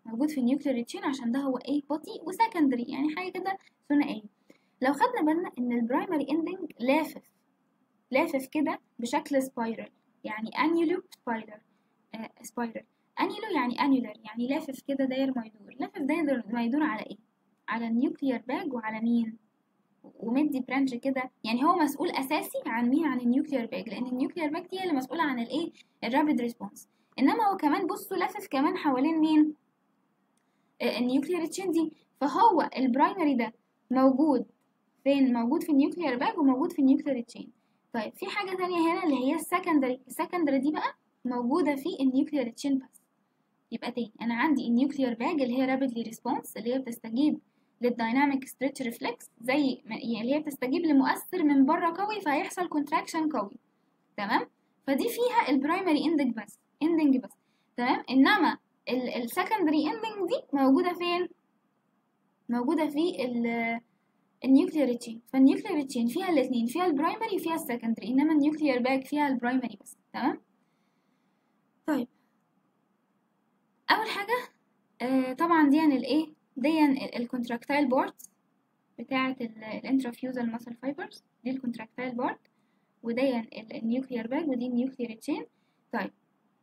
موجود في النيوكلير تشين عشان ده هو ايه بطيء وسكندري يعني حاجه كده ثنائيه لو خدنا بالنا ان البرايمري اندنج لافف لافف كده بشكل سبايرال يعني انيولو سبايرال آه سبايرال انيولو يعني انيولر يعني لافف كده داير ما يدور لافف داير ما يدور على ايه على النيوكلير باج وعلى مين ومدي برانش كده يعني هو مسؤول اساسي عن مين عن النيوكلير باج لان النيوكلير باج دي هي اللي مسؤوله عن الايه الرابيد ريسبونس انما هو كمان بصوا لافف كمان حوالين مين آه النيوكلير تشين دي فهو البرايمري ده موجود فين موجود في النيوكلير باج وموجود في النيوكلير تشين طيب في حاجه تانية هنا اللي هي السكندري السكندري دي بقى موجوده في النيوكلير تشين بس يبقى تاني انا عندي النيوكلير باج اللي هي رابيدلي ريسبونس اللي هي بتستجيب للدايناميك ستريتش ريفلكس زي يعني اللي هي بتستجيب لمؤثر من بره قوي فهيحصل كونتراكشن قوي تمام فدي فيها البرايمري اندنج بس اندنج بس تمام انما السكندري اندنج دي موجوده فين موجوده في النيوكلير تشين فالنيوكلير تشين فيها الاثنين فيها البرايمري وفيها السكندري انما النيوكلير باج فيها البرايمري بس تمام طيب اول حاجه آه طبعا دي الايه دي الكونتراكتايل بورد بتاعه الانترافيوزال ماسل فايبرز دي الكونتراكتايل بورد ودي النيوكلير باج ودي النيوكلير تشين طيب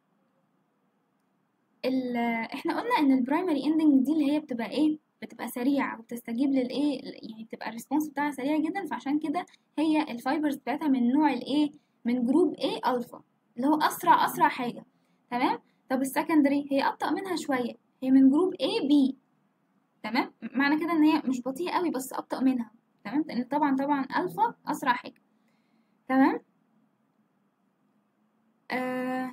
احنا قلنا ان البرايمري اندنج دي اللي هي بتبقى ايه بتبقى سريعه وبتستجيب للايه يعني بتبقى الريسبونس بتاعها سريع جدا فعشان كده هي الفايبرز بتاعتها من نوع الايه من جروب A الفا اللي هو اسرع اسرع حاجه تمام طب السكندري هي ابطا منها شويه هي من جروب A B تمام معنى كده ان هي مش بطيئه قوي بس ابطا منها تمام لان طبعا طبعا الفا اسرع حاجه تمام آه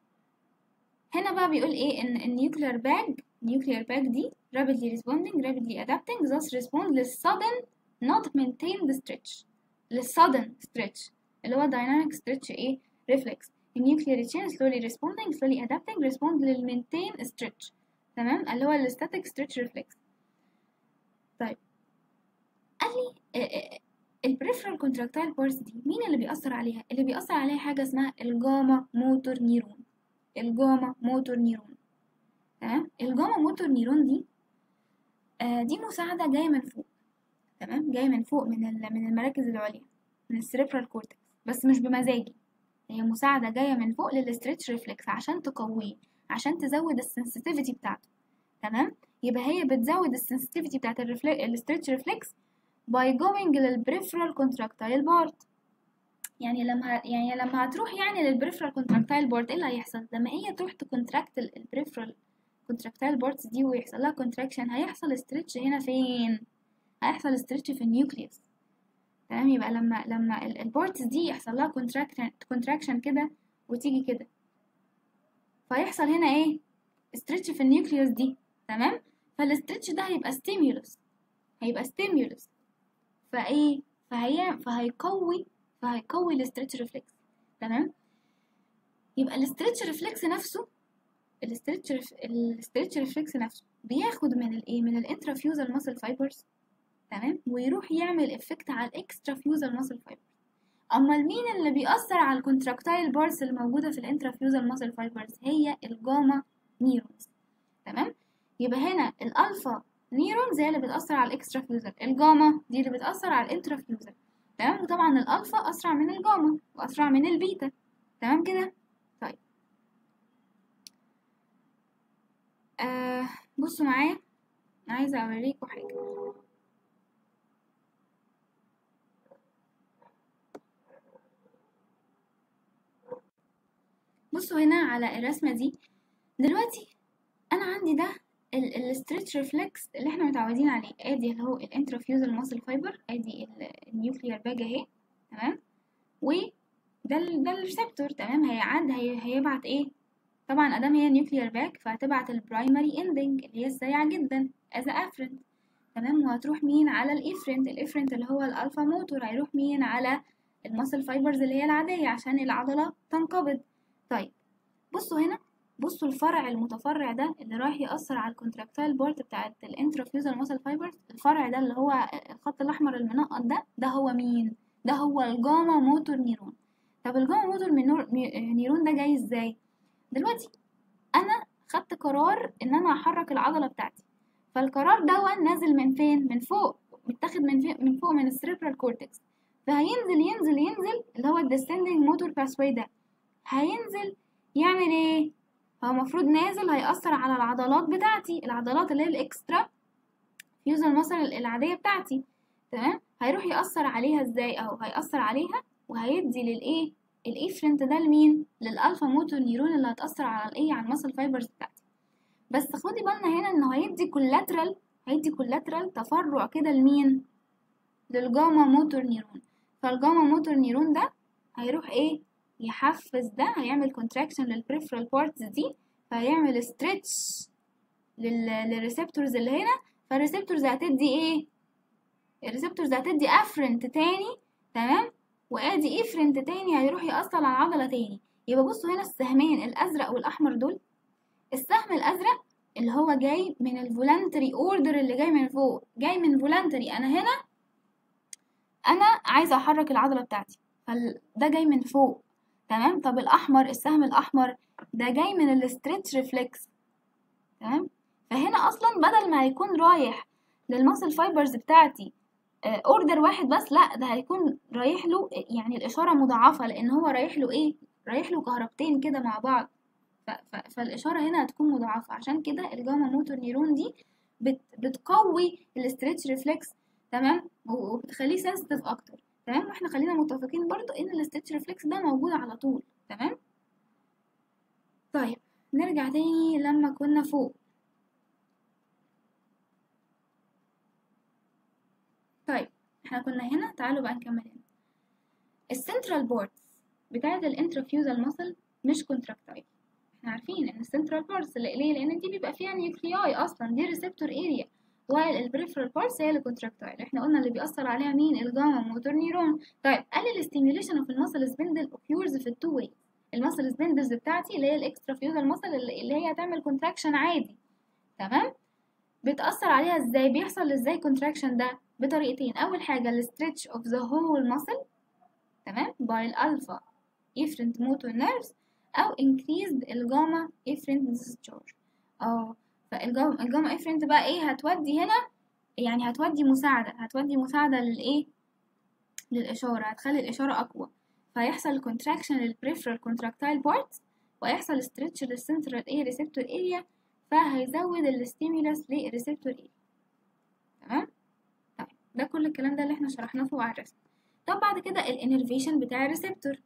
هنا بقى بيقول ايه ان النيوكلير باج nuclear باج دي rapidly responding rapidly adapting thus respond للsudden not maintained stretch للsudden stretch اللي هو dynamic stretch ايه reflex النيوكلير chain slowly responding slowly adapting respond للمينتين stretch تمام اللي هو الستاتيك stretch reflex طيب قال لي البريفرال كونتراكتايل بارس دي مين اللي بيأثر عليها اللي بيأثر عليها حاجة اسمها الجاما موتور نيرون الجاما موتور نيرون تمام الجاما موتور نيرون دي آه دي مساعدة جاية من فوق تمام جاية من فوق من من المراكز العليا من السيريبرال كورتكس بس مش بمزاجي هي مساعدة جاية من فوق للستريتش ريفلكس عشان تقويه عشان تزود السنسيتيفيتي بتاعته تمام يبقى هي بتزود السنسيتيفيتي بتاعت الستريتش ريفلكس by going للبريفرال كونتراكتايل بارت يعني لما يعني لما هتروح يعني للبريفرال كونتراكتايل بارت ايه اللي هيحصل لما هي تروح تكونتراكت البريفرال كونتراكتايل بارتس دي ويحصل لها كونتراكشن هيحصل ستريتش هنا فين هيحصل ستريتش في النيوكليوس تمام يبقى لما لما البارتس دي يحصل لها كونتراكشن كده وتيجي كده فيحصل هنا ايه ستريتش في النيوكليوس دي تمام فالستريتش ده هيبقى ستيمولوس هيبقى ستيمولوس فايه فهي فهيقوي فهيقوي الاسترتش ريفلكس تمام يبقى الاسترتش ريفلكس نفسه الاسترتش الاسترتش ريفلكس نفسه بياخد من الايه من الانترافيوزال ماسل فايبرز تمام ويروح يعمل افكت على الاكسترافيوزال ماسل فايبرز امال مين اللي بيأثر على الكونتراكتايل بارس اللي موجوده في الانترافيوزال ماسل فايبرز هي الجاما نيرونز تمام يبقى هنا الالفا نيرونز هي اللي بتأثر على الاكسترا فيوزر الجاما دي اللي بتأثر على الانترا فيوزر تمام وطبعا الالفا اسرع من الجاما واسرع من البيتا تمام كده طيب آه بصوا معايا عايزه اوريكم حاجه بصوا هنا على الرسمه دي دلوقتي انا عندي ده الستريتش ريفلكس اللي احنا متعودين عليه ادي اللي هو الانترافيوزال ماسل فايبر ادي النيوكليير باج اهي تمام وده ده الريسبتور تمام هيعد هي هيبعت ايه طبعا ادام هي نيوكليير باج فهتبعت البرايمري اندنج اللي هي السريعه جدا از افرنت تمام وهتروح مين على الافرنت الافرنت اللي هو الالفا موتور هيروح مين على الماسل فايبرز اللي هي العاديه عشان العضله تنقبض طيب بصوا هنا بصوا الفرع المتفرع ده اللي رايح يأثر على الكونتراكتايل بورت بتاعت الانترافيوزال ماسل فايبرز الفرع ده اللي هو الخط الأحمر المنقط ده ده هو مين؟ ده هو الجاما موتور نيرون طب الجاما موتور نيرون ده جاي ازاي؟ دلوقتي أنا خدت قرار ان انا احرك العضله بتاعتي فالقرار ده نازل من فين من فوق متاخد من فين من فوق من السيربرال كورتكس فهينزل ينزل ينزل اللي هو الديسندنج موتور باسواي ده هينزل يعمل ايه هو المفروض نازل هيأثر على العضلات بتاعتي العضلات اللي هي الاكسترا فيوزال ماسل العادية بتاعتي تمام هيروح يأثر عليها ازاي اهو هيأثر عليها وهيدي للايه الافرنت ده لمين للالفا موتور نيرون اللي هتأثر على الايه على المسل فايبرز بتاعتي بس خدي بالنا هنا انه هيدي كولاترال هيدي كولاترال تفرع كده لمين للجاما موتور نيرون فالجاما موتور نيرون ده هيروح ايه يحفز ده هيعمل كونتراكشن للبريفرال بارتس دي فهيعمل ستريتش للريسبتورز اللي هنا فالريسبتورز هتدي ايه الريسبتورز هتدي افرنت تاني تمام وادي افرنت تاني هيروح يأثر على العضلة تاني يبقى بصوا هنا السهمين الازرق والاحمر دول السهم الازرق اللي هو جاي من الفولانتري اوردر اللي جاي من فوق جاي من فولانتري انا هنا انا عايزه احرك العضله بتاعتي فده جاي من فوق تمام طب الاحمر السهم الاحمر ده جاي من الاستريتش ريفلكس تمام فهنا اصلا بدل ما هيكون رايح للماسل فايبرز بتاعتي اوردر واحد بس لا ده هيكون رايح له يعني الاشاره مضاعفه لان هو رايح له ايه رايح له كهربتين كده مع بعض فالاشاره هنا هتكون مضاعفه عشان كده الجاما موتور نيرون دي بت بتقوي الاستريتش ريفلكس تمام وبتخليه سنسيتيف اكتر تمام واحنا خلينا متفقين برضو ان الاستريتش ريفلكس ده موجود على طول تمام طيب نرجع تاني لما كنا فوق طيب احنا كنا هنا تعالوا بقى نكمل هنا السنترال بوردز بتاعة الانترافيوزال ماسل مش كونتراكتايل احنا عارفين ان السنترال بارتس ليه لان دي بيبقى فيها نيوكلياي اصلا دي ريسبتور اريا while البريفرال بارتس هي اللي كونتراكتايل احنا قلنا اللي بيأثر عليها مين الجاما موتور نيرون طيب قال الاستيميوليشن اوف المسل سبندل اوكيورز في التو واي المسل سبندلز بتاعتي اللي هي الاكسترا فيوزال مسل اللي هي هتعمل كونتراكشن عادي تمام بتأثر عليها ازاي بيحصل ازاي كونتراكشن ده بطريقتين اول حاجه الستريتش اوف ذا هول مسل تمام باي الالفا efferent motor nerves او increased الجاما efferent discharge اه فالجاما الجاما efferent بقى ايه هتودي هنا يعني هتودي مساعدة هتودي مساعدة للايه للإشارة هتخلي الإشارة أقوى فيحصل contraction للperipheral contractile parts ويحصل stretch للcentral A receptor area فهيزود الستيمولس للريسبتور area تمام طيب ده كل الكلام ده اللي احنا شرحناه فوق على الرسم طب بعد كده الانرفيشن بتاع الريسبتور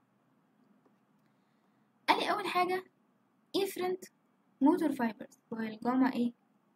قال لي اول حاجه افرنت موتور فايبرز والجاما ايه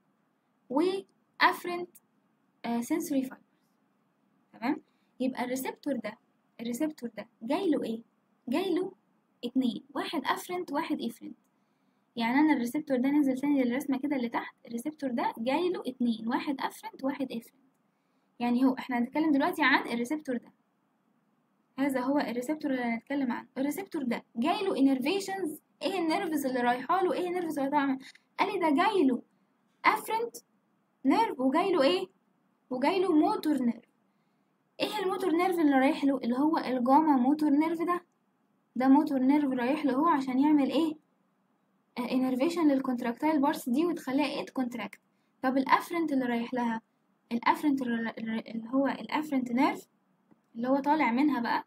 وافرنت سنسوري فايبرز تمام يبقى الريسبتور ده الريسبتور ده جاي له ايه جاي له اتنين واحد افرنت واحد افرنت يعني انا الريسبتور ده نزل تاني للرسمه كده اللي تحت الريسبتور ده جاي له اتنين واحد افرنت واحد افرنت يعني هو احنا هنتكلم دلوقتي عن الريسبتور ده هذا هو الريسبتور اللي هنتكلم عنه الريسبتور ده جاي له انرفيشنز ايه النيرفز اللي رايحه له ايه النيرفز اللي رايحه قال لي ده جاي له افرنت نيرف وجاي له ايه وجاي له موتور نيرف ايه الموتور نيرف اللي رايح له اللي هو الجاما موتور نيرف ده ده موتور نيرف رايح له هو عشان يعمل ايه انرفيشن للكونتراكتايل بارس دي وتخليها ايه تكونتراكت طب الافرنت اللي رايح لها الافرنت اللي هو الافرنت نيرف اللي هو طالع منها بقى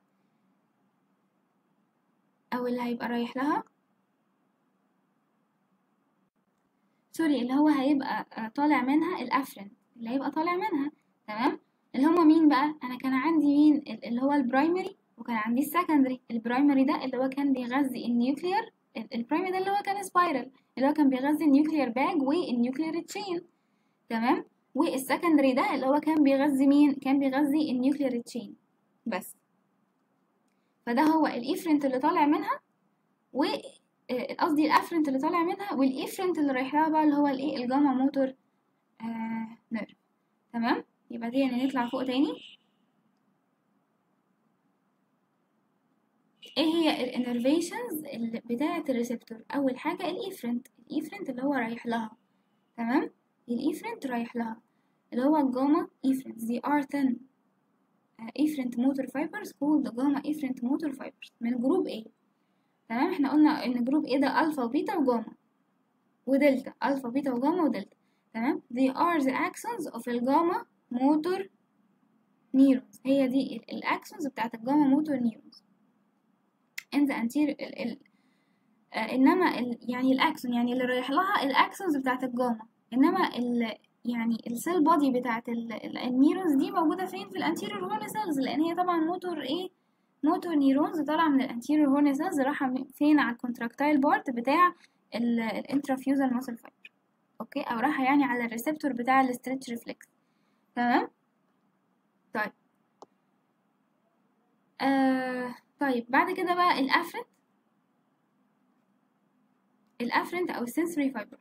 او اللي هيبقى رايح لها سوري اللي هو هيبقى طالع منها الافرنت اللي هيبقى طالع منها تمام اللي هما مين بقى انا كان عندي مين اللي هو البرايمري وكان عندي السكندري البرايمري ده اللي هو كان بيغذي النيوكلير البرايمري ده اللي هو كان سبايرال اللي هو كان بيغذي النيوكلير باج والنيوكلير تشين تمام والسكندري ده اللي هو كان بيغذي مين كان بيغذي النيوكلير تشين بس فده هو الافرنت اللي طالع منها و قصدي الافرنت اللي طالع منها والافرنت اللي رايح لها بقى اللي هو الايه الجاما موتور آه نيرف تمام يبقى دي يعني نطلع فوق تاني ايه هي الانرفيشنز اللي بتاعه الريسبتور اول حاجه الافرنت الافرنت اللي هو رايح لها تمام الافرنت رايح لها اللي هو الجاما افرنت they are thin efferent motor fibers called gamma efferent motor fibers من جروب A تمام احنا قلنا ان جروب A ده الفا وبيتا وجاما ودلتا الفا بيتا وجاما ودلتا تمام they are the axons of الجاما موتور نيرونز هي دي الاكسونز بتاعت الجاما موتور نيرونز in the anterior ال ال آه انما ال يعني الاكسون يعني اللي رايح لها الاكسونز بتاعت الجاما انما ال يعني السيل بودي بتاعت النيرونز دي موجوده فين في الانتيريور هورن سيلز لان هي طبعا موتور ايه موتور نيرونز طالعه من الانتيريور هورن سيلز رايحه فين على الكونتراكتايل بارت بتاع الانترافيوزال ماسل فايبر اوكي او رايحه يعني على الريسبتور بتاع الاسترتش ريفلكس تمام طيب آه طيب بعد كده بقى الافرنت الافرنت او السنسوري فايبر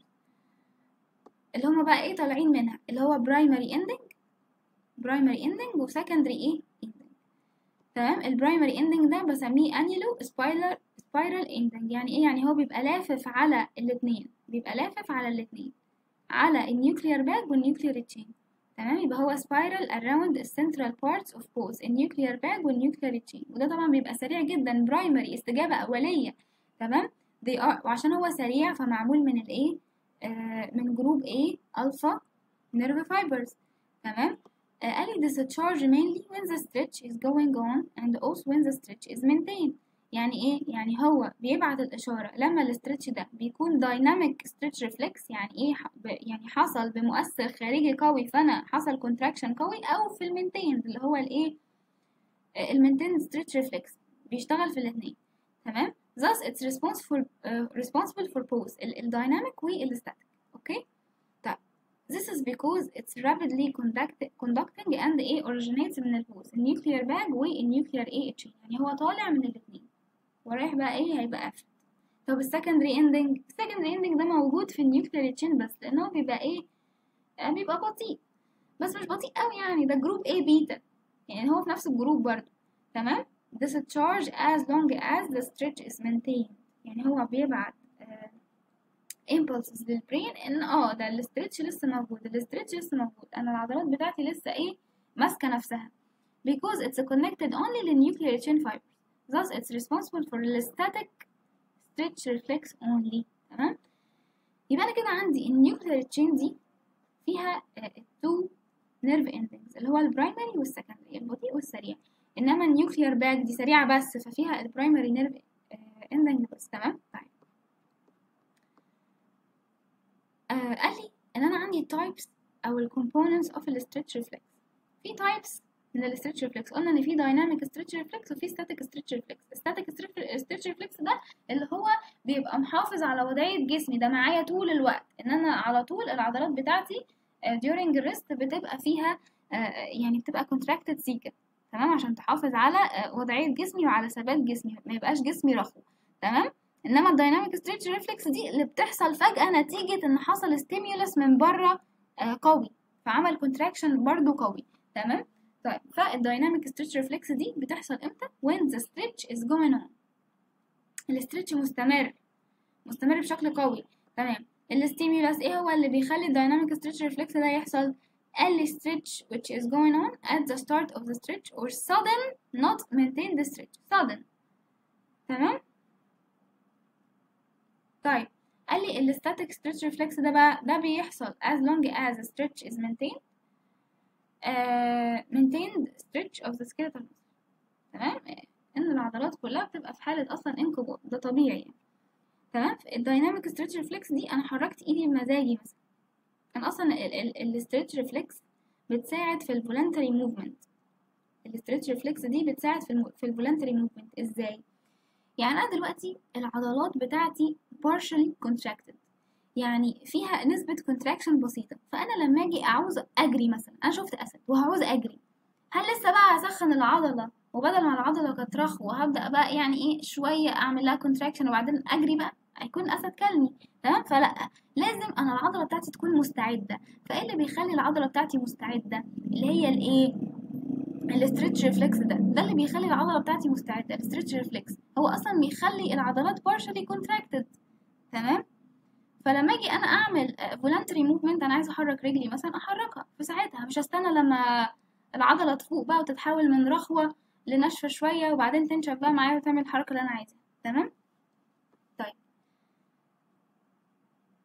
اللي هما بقى ايه طالعين منها اللي هو برايمري اندنج برايمري اندنج وسكندري ايه اندنج تمام البرايمري اندنج ده بسميه انيلو سبايرال سبايرال اندنج يعني ايه يعني هو بيبقى لافف على الاتنين بيبقى لافف على الاتنين على النيوكليير باج والنيوكليير تشين تمام يبقى هو spiral around the central parts of both النيوكليير باج والنيوكليير تشين وده طبعا بيبقى سريع جدا برايمري استجابة أولية تمام they are وعشان هو سريع فمعمول من الايه آه من جروب A alpha nerve fibers تمام آه قال لي discharge mainly when the stretch is going on and also when the stretch is maintained يعني ايه يعني هو بيبعت الاشاره لما الاسترتش ده بيكون دايناميك ستريتش ريفلكس يعني ايه يعني حصل بمؤثر خارجي قوي فانا حصل كونتراكشن قوي او في المينتيند اللي هو الايه المينتيند ستريتش ريفلكس بيشتغل في الاثنين تمام thus it's responsible uh, responsible for both الدايناميك والستاتيك اوكي طيب this is because it's rapidly conduct, conducting and a originates من البوث النيوكليير باج والنيوكليير اي اتش يعني هو طالع من الاثنين ورايح بقى ايه هيبقى قافل طب السكندري اندنج السكندري اندنج ده موجود في النيوكليير تشين بس لان هو بيبقى ايه آه بيبقى بطيء بس مش بطيء قوي يعني ده جروب A بيتا يعني هو في نفس الجروب برضه تمام discharge as long as the stretch is maintained يعني هو بيبعت آه impulses للبرين ان اه ده الاسترتش لسه موجود الاسترتش لسه موجود انا العضلات بتاعتي لسه ايه ماسكه نفسها because it's connected only للnuclear chain fibers thus it's responsible for the static stretch reflex only تمام يبقى انا كده عندي النيوكلير تشين دي فيها التو نيرف اندنجز اللي هو البرايمري والسكندري البطيء والسريع انما النيوكلير باك دي سريعه بس ففيها البرايمري نيرف اندنج بس تمام طيب آه قال لي ان انا عندي تايبس او الكومبوننتس اوف الستريتش ريفلكس في تايبس من الستريتش ريفلكس قلنا ان في دايناميك ستريتش ريفلكس وفي ستاتيك ستريتش ريفلكس الستاتيك ستريتش ريفلكس ده اللي هو بيبقى محافظ على وضعيه جسمي ده معايا طول الوقت ان انا على طول العضلات بتاعتي during الريست بتبقى فيها يعني بتبقى contracted سيكا تمام عشان تحافظ على وضعيه جسمي وعلى ثبات جسمي ما يبقاش جسمي رخو تمام انما الدايناميك ستريتش ريفلكس دي اللي بتحصل فجاه نتيجه ان حصل ستيمولس من بره قوي فعمل كونتراكشن برضو قوي تمام طيب فالدايناميك ستريتش ريفلكس دي بتحصل امتى when the stretch is going on الاسترتش مستمر مستمر بشكل قوي تمام الستيمولس ايه هو اللي بيخلي الدايناميك ستريتش ريفلكس ده يحصل early stretch which is going on at the start of the stretch or sudden not maintain the stretch sudden تمام طيب قال لي الستاتيك stretch reflex ده بقى ده بيحصل as long as the stretch is maintained uh, maintained stretch of the skeletal muscle تمام ان العضلات كلها بتبقى في حالة اصلا انقباض ده طبيعي يعني تمام الدايناميك stretch reflex دي انا حركت ايدي بمزاجي مثلا انا اصلا الستريتش ريفلكس بتساعد في الفولنتري موفمنت الستريتش ريفلكس دي بتساعد في الم... في الفولنتري موفمنت ازاي يعني انا دلوقتي العضلات بتاعتي partially contracted يعني فيها نسبة contraction بسيطة فأنا لما أجي أعوز أجري مثلا أنا شفت أسد وهعوز أجري هل لسه بقى هسخن العضلة وبدل ما العضلة كانت رخو وهبدأ بقى يعني إيه شوية أعمل لها contraction وبعدين أجري بقى هيكون أسد كلني تمام فلا لازم أنا العضلة بتاعتي تكون مستعدة فإيه اللي بيخلي العضلة بتاعتي مستعدة اللي هي الإيه الاسترتش ريفلكس ده ده اللي بيخلي العضله بتاعتي مستعده الاسترتش ريفلكس هو اصلا بيخلي العضلات partially contracted تمام فلما اجي انا اعمل فولنتري موفمنت انا عايزه احرك رجلي مثلا احركها في ساعتها مش هستنى لما العضله تفوق بقى وتتحول من رخوه لنشفه شويه وبعدين تنشف بقى معايا وتعمل الحركه اللي انا عايزها تمام طيب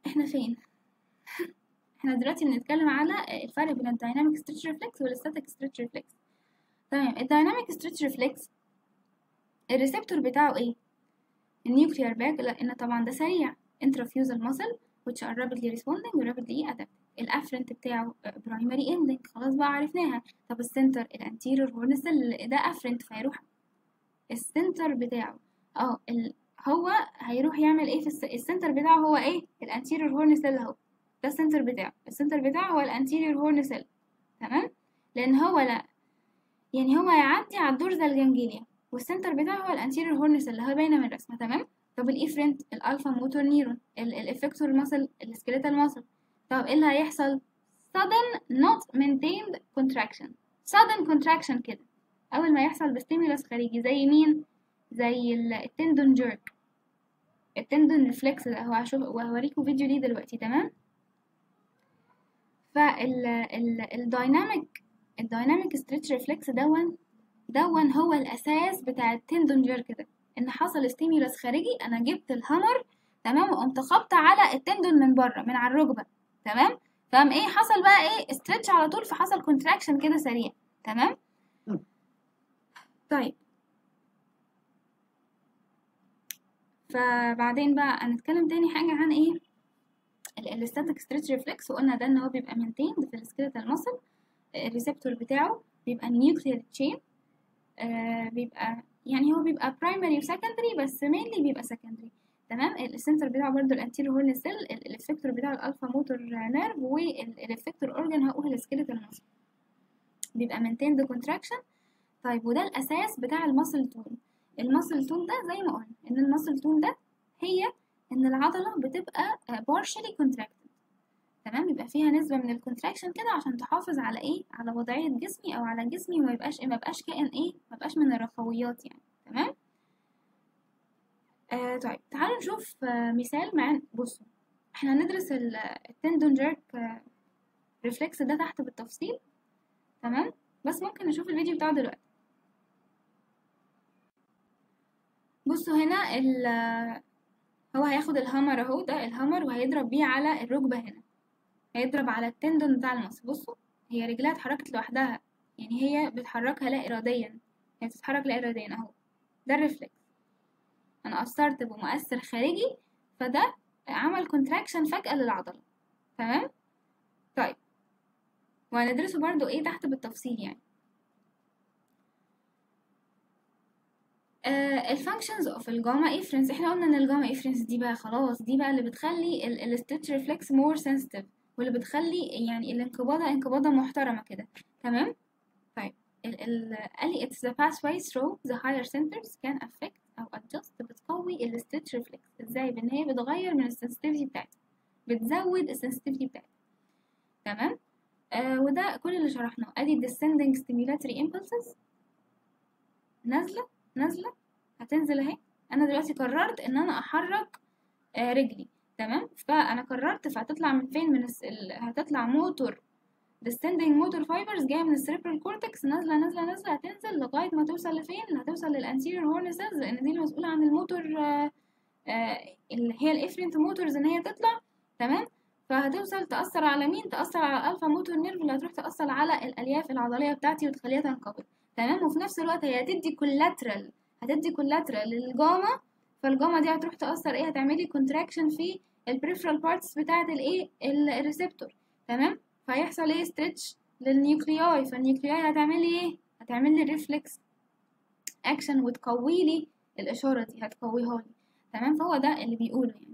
احنا فين احنا دلوقتي بنتكلم على الفرق بين الدايناميك ستريتش ريفلكس والستاتيك ستريتش ريفلكس تمام الدايناميك ستريتش ريفلكس الريسبتور بتاعه ايه النيوكليار باك لان طبعا ده سريع intrafusal muscle which are rapidly responding و rapidly adapting الافرنت بتاعه برايمري اندنج خلاص بقى عرفناها طب السنتر الانتيريور هورن سيل ده افرنت فيروح السنتر بتاعه اه ال... هو هيروح يعمل ايه في الس... السنتر بتاعه هو ايه الانتيريور هورن سيل اهو ده السنتر بتاعه السنتر بتاعه هو الانتيريور هورن سيل تمام لان هو لا يعني هو يعدي على الدورزال جانجليا والسنتر بتاعه هو الانتيريور هورن سيل اللي هو باينه من الرسمه تمام طب الافرنت الالفا موتور نيرون الافكتور ماسل السكيليتال ماسل طب ايه اللي هيحصل sudden not maintained contraction sudden contraction كده اول ما يحصل بستيمولس خارجي زي مين زي التندون جيرك التندون ريفلكس ده هو هشوف وهوريكم فيديو ليه دلوقتي تمام فال الدايناميك الدايناميك ستريتش ريفلكس دون دون هو الاساس بتاع التندون جيرك ده ان حصل ستيمولس خارجي انا جبت الهامر تمام وقمت خابطه على التندون من بره من على الركبه تمام فقام ايه حصل بقى ايه استرتش على طول فحصل كونتراكشن كده سريع تمام طيب فبعدين بقى هنتكلم تاني حاجة عن ايه الاستاتيك ستريتش ريفلكس وقلنا ده ان هو بيبقى مينتيند في السكيلتال ماسل الريسبتور بتاعه بيبقى النيوكلير تشين آه بيبقى يعني هو بيبقى برايمري وسكندري بس مينلي بيبقى سكندري تمام السنتر بتاعه برضو الانتيريور هورن سيل الافكتور بتاعه الالفا موتور نيرف والافكتور اورجان هقول السكيلتال ماسل بيبقى مينتيند كونتراكشن طيب وده الاساس بتاع الماسل تون الماسل تون ده زي ما قلنا ان الماسل تون ده هي ان العضله بتبقى partially contracted تمام يبقى فيها نسبه من الكونتراكشن كده عشان تحافظ على ايه على وضعيه جسمي او على جسمي وما يبقاش ما يبقاش كائن ايه ما يبقاش من الرخويات يعني تمام آه طيب تعالوا نشوف آه مثال مع بصوا احنا هندرس التندون جيرك آه ريفلكس ده تحت بالتفصيل تمام بس ممكن نشوف الفيديو بتاعه دلوقتي بصوا هنا ال هو هياخد الهامر اهو ده الهامر وهيضرب بيه على الركبة هنا هيضرب على التندون بتاع المصل بصوا هي رجلها اتحركت لوحدها يعني هي بتحركها لا إراديا هي بتتحرك لا إراديا اهو ده الريفلكس انا أثرت بمؤثر خارجي فده عمل كونتراكشن فجأة للعضلة تمام طيب وهندرسه برضو ايه تحت بالتفصيل يعني الفانكشنز اوف الجاما افرنس احنا قلنا ان الجاما افرنس دي بقى خلاص دي بقى اللي بتخلي الستيتش ريفلكس مور سنسيتيف واللي بتخلي يعني الانقباضه انقباضه محترمه كده تمام طيب ال ال قال لي it's the pathway through the higher centers can affect او adjust بتقوي الستيتش ريفلكس ازاي بان هي بتغير من السنسيتيفيتي بتاعتها بتزود السنسيتيفيتي بتاعتها تمام آه وده كل اللي شرحناه ادي descending stimulatory impulses نازله نازله هتنزل اهي انا دلوقتي قررت ان انا احرك آه رجلي تمام فانا قررت فهتطلع من فين من الس... ال... هتطلع موتور descending motor fibers جايه من السيربرال كورتكس نازله نازله نازله هتنزل لغايه ما توصل لفين هتوصل للانتيريور هورن سيلز لان دي المسؤوله عن الموتور آه آه اللي هي الافرنت موتورز ان هي تطلع تمام فهتوصل تأثر على مين تأثر على الألفا موتور نيرف اللي هتروح تأثر على الألياف العضلية بتاعتي وتخليها تنقبض تمام وفي نفس الوقت هي هتدي كولاترال هتدي كولاترال للجاما فالجاما دي هتروح تأثر ايه هتعملي كونتراكشن في البريفرال بارتس بتاعة الايه الريسبتور تمام فهيحصل ايه ستريتش للنيوكلياي فالنيوكلياي هتعملي ايه هتعملي الريفلكس اكشن وتقوي لي الاشاره دي هتقويها لي تمام فهو ده اللي بيقوله يعني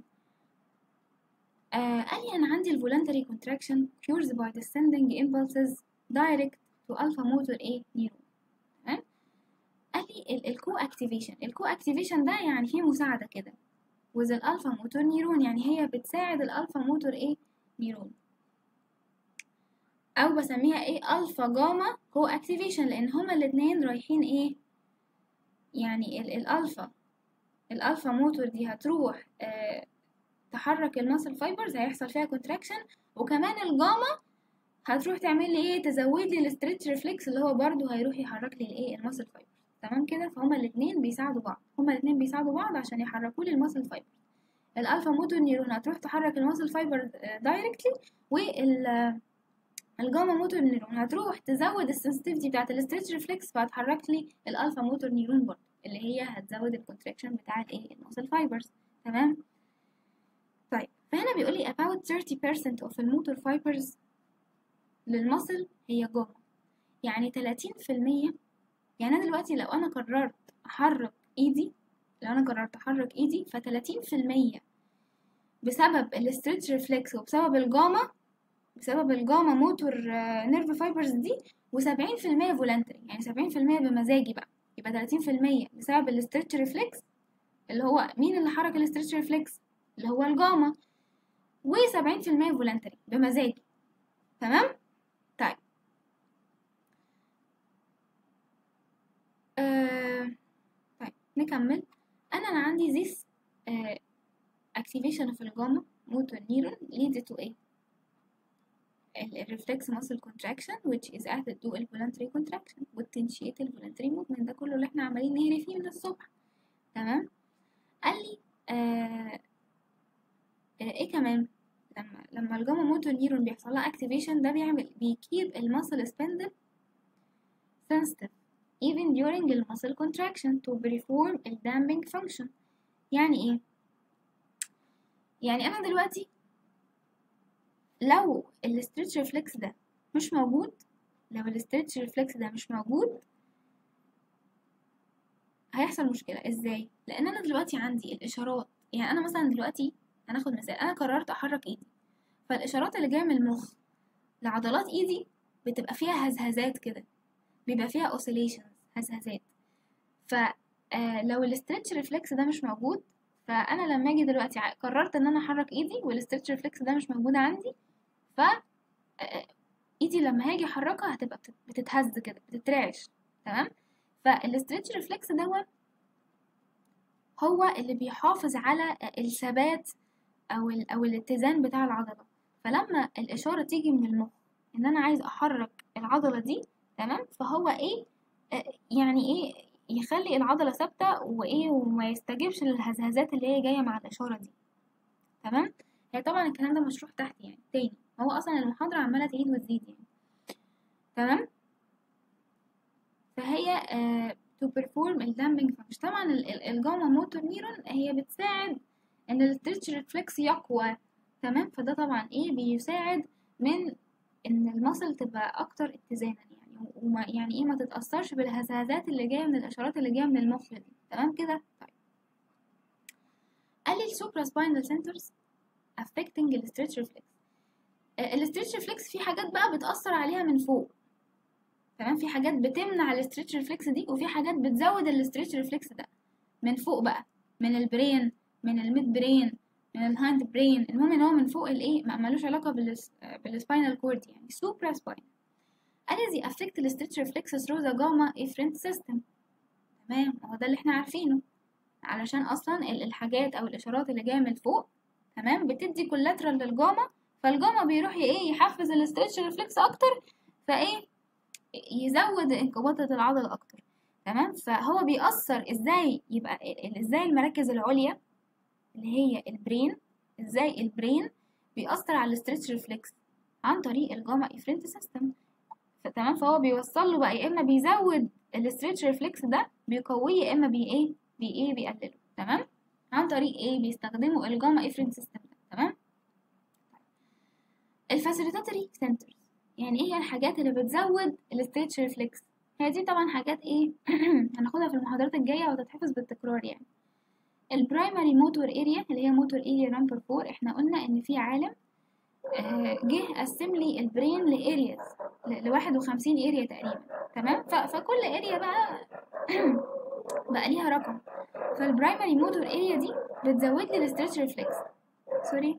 آه قال لي انا عندي الفولنتري كونتراكشن cures by descending impulses direct to alpha motor ايه نيرون تمام قال لي الكو اكتيفيشن الكو اكتيفيشن ده يعني فيه مساعده كده with الالفا موتور نيرون يعني هي بتساعد الالفا موتور ايه نيرون او بسميها ايه الفا جاما كو اكتيفيشن لان هما الاتنين رايحين ايه يعني ال الالفا الالفا موتور دي هتروح آه تحرك الماسل فايبرز هيحصل فيها كونتراكشن وكمان الجاما هتروح تعمل لي ايه تزود لي الاسترتش ريفلكس اللي هو برضو هيروح يحرك لي الايه الماسل فايبرز تمام كده فهما الاتنين بيساعدوا بعض هما الاتنين بيساعدوا بعض عشان يحركوا لي الماسل فايبرز الالفا موتور نيرون هتروح تحرك الماسل فايبر دايركتلي وال الجاما موتور نيرون هتروح تزود السنسيتيفيتي بتاعت الاستريتش ريفلكس فهتحرك لي الالفا موتور نيرون برضه اللي هي هتزود الكونتراكشن بتاع الايه الماسل فايبرز تمام طيب فهنا بيقول لي about 30% of الموتور فايبرز للمصل هي جاما يعني 30% يعني انا دلوقتي لو انا قررت احرك ايدي لو انا قررت احرك ايدي ف 30% بسبب الاستريتش ريفلكس وبسبب الجاما بسبب الجاما موتور نيرف فايبرز دي و70% فولنتري يعني 70% بمزاجي بقى يبقى 30% بسبب الاستريتش ريفلكس اللي هو مين اللي حرك الاستريتش ريفلكس اللي هو الجاما و70% فولنتري بمزاجي تمام طيب آه... طيب نكمل انا انا عندي this uh, activation of الجاما motor neuron leads to ايه الريفلكس muscle contraction which is added to الvoluntary contraction potentiate الvoluntary movement ده كله اللي احنا عمالين نهري فيه من الصبح تمام قال لي آه آه ايه كمان لما لما الجاما موتور نيرون بيحصل لها اكتيفيشن ده بيعمل بيكيب المسل سبندل sensitive even during المسل contraction to perform ال damping function يعني ايه يعني انا دلوقتي لو الاستريتش ريفلكس ده مش موجود لو الاستريتش ريفلكس ده مش موجود هيحصل مشكلة ازاي لان انا دلوقتي عندي الاشارات يعني انا مثلا دلوقتي هناخد مثال انا قررت احرك ايدي فالاشارات اللي جايه من المخ لعضلات ايدي بتبقى فيها هزهزات كده بيبقى فيها oscillations هزهزات ف لو الاسترتش ريفلكس ده مش موجود فانا لما اجي دلوقتي قررت ان انا احرك ايدي والاسترتش ريفلكس ده مش موجود عندي ف ايدي لما هاجي احركها هتبقى بتتهز كده بتترعش تمام فالاسترتش ريفلكس دوت هو اللي بيحافظ على الثبات او ال او الاتزان بتاع العضله فلما الاشاره تيجي من المخ ان انا عايز احرك العضله دي تمام فهو ايه يعني ايه يخلي العضله ثابته وايه وما يستجيبش للهزهزات اللي هي جايه مع الاشاره دي تمام هي طبعا الكلام ده مشروح تحت يعني تاني هو اصلا المحاضره عماله تعيد وتزيد يعني تمام فهي آه to perform الدامبنج function طبعا الجاما موتور نيرون هي بتساعد ان الاسترتش ريفلكس يقوى تمام فده طبعا ايه بيساعد من ان المصل تبقى اكتر اتزانا يعني وما يعني ايه ما تتاثرش بالهزازات اللي جايه من الاشارات اللي جايه من المخ دي تمام كده طيب قال لي السوبرا سباينال سنترز affecting الاسترتش ريفلكس الاسترتش ريفلكس في حاجات بقى بتاثر عليها من فوق تمام في حاجات بتمنع الاسترتش ريفلكس دي وفي حاجات بتزود الاسترتش ريفلكس ده من فوق بقى من البرين من الميد برين من الهاند برين المهم ان هو من فوق الايه ما ملوش علاقه بالس... بالسباينال كورد يعني سوبرا سباين قال دي افكت الاسترتش ريفلكس ثرو ذا جاما افرنت سيستم تمام هو ده اللي احنا عارفينه علشان اصلا الحاجات او الاشارات اللي جايه من فوق تمام بتدي كولاترال للجاما فالجاما بيروح ايه يحفز الاسترتش ريفلكس اكتر فايه يزود انقباضة العضلة أكتر تمام فهو بيأثر ازاي يبقى ازاي المراكز العليا اللي هي البرين ازاي البرين بيأثر على الاسترتش ريفلكس عن طريق الجاما افرنت سيستم تمام فهو بيوصل له بقى يا اما بيزود الاسترتش ريفلكس ده بيقويه يا اما بي ايه بي ايه بيقلله تمام عن طريق ايه بيستخدموا الجاما افرنت سيستم ده تمام الفاسيليتاتوري سنترز يعني ايه هي الحاجات اللي بتزود الاسترتش ريفلكس هي دي طبعا حاجات ايه هناخدها في المحاضرات الجايه وتتحفظ بالتكرار يعني البرايمري موتور اريا اللي هي موتور اريا نمبر 4 احنا قلنا ان في عالم جه قسم لي البرين لارياز ل 51 اريا تقريبا تمام فكل اريا بقى بقى ليها رقم فالبرايمري موتور اريا دي بتزود لي الاسترتش ريفلكس سوري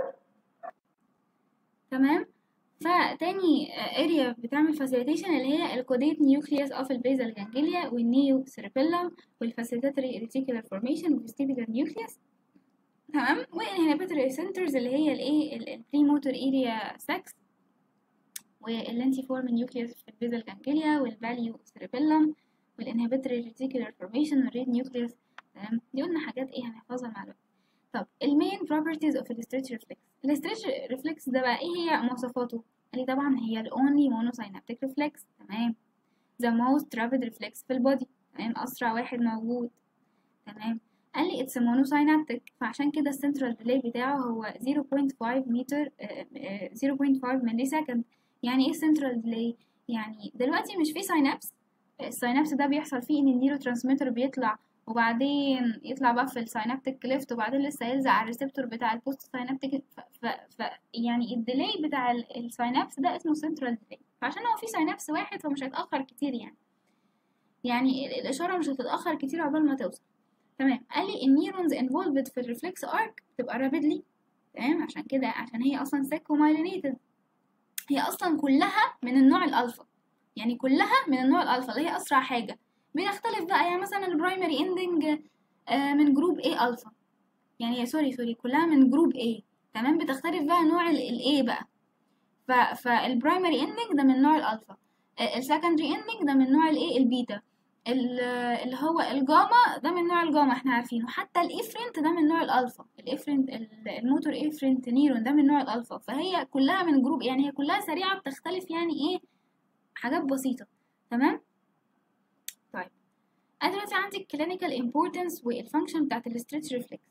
تمام فتاني اريا بتعمل فاسيليتيشن اللي هي الكوديت نيوكليوس اوف البيزال جانجليا والنيو سيربيلم والفاسيليتاتوري ريتيكولار فورميشن والفيستيبولار نيوكليوس تمام والانهبيتوري سنترز اللي هي الايه البري موتور اريا 6 والانتي فورم نيوكليوس في البيزال جانجليا والفاليو سيربيلم والانهبيتوري ريتيكولار فورميشن والريد نيوكليوس تمام دي قلنا حاجات ايه هنحفظها مع الوقت طب المين properties of الاسترتش ريفلكس الاسترتش ريفلكس ده بقى ايه هي مواصفاته قال لي طبعا هي ال only monosynaptic reflex تمام the most rapid reflex في البودي تمام اسرع واحد موجود تمام قال لي it's a monosynaptic فعشان كده السنترال ديلي بتاعه هو 0.5 متر 0.5 ملي سكند يعني ايه سنترال ديلي يعني دلوقتي مش في ساينابس الساينابس ده بيحصل فيه ان النيورو ترانسميتر بيطلع وبعدين يطلع بقى في الساينابتيك كليفت وبعدين لسه يلزق على الريسبتور بتاع البوست ساينابتيك ف, ف, ف يعني الديلي بتاع الساينابس ده اسمه سنترال ديلي فعشان هو في ساينابس واحد فمش هيتاخر كتير يعني يعني الاشاره مش هتتاخر كتير عقبال ما توصل تمام قال لي النيورونز انفولفد في الريفلكس ارك بتبقى رابيدلي تمام عشان كده عشان هي اصلا سايكومايلينيتد هي اصلا كلها من النوع الالفا يعني كلها من النوع الالفا اللي هي اسرع حاجه بتختلف بقى يعني مثلا البرايمري اندنج من جروب A الفا يعني سوري سوري كلها من جروب A تمام بتختلف بقى نوع ال A بقى ف فالبرايمري اندنج ده من نوع الالفا السكندري اندنج ده من نوع الايه البيتا اللي هو الجاما ده من نوع الجاما احنا عارفينه حتى الافرنت ده من نوع الالفا الافرنت الموتور افرنت نيرون ده من نوع الالفا فهي كلها من جروب يعني هي كلها سريعه بتختلف يعني ايه حاجات بسيطه تمام طيب انا دلوقتي عندي الكلينيكال امبورتنس والفانكشن بتاعت الاستريتش ريفلكس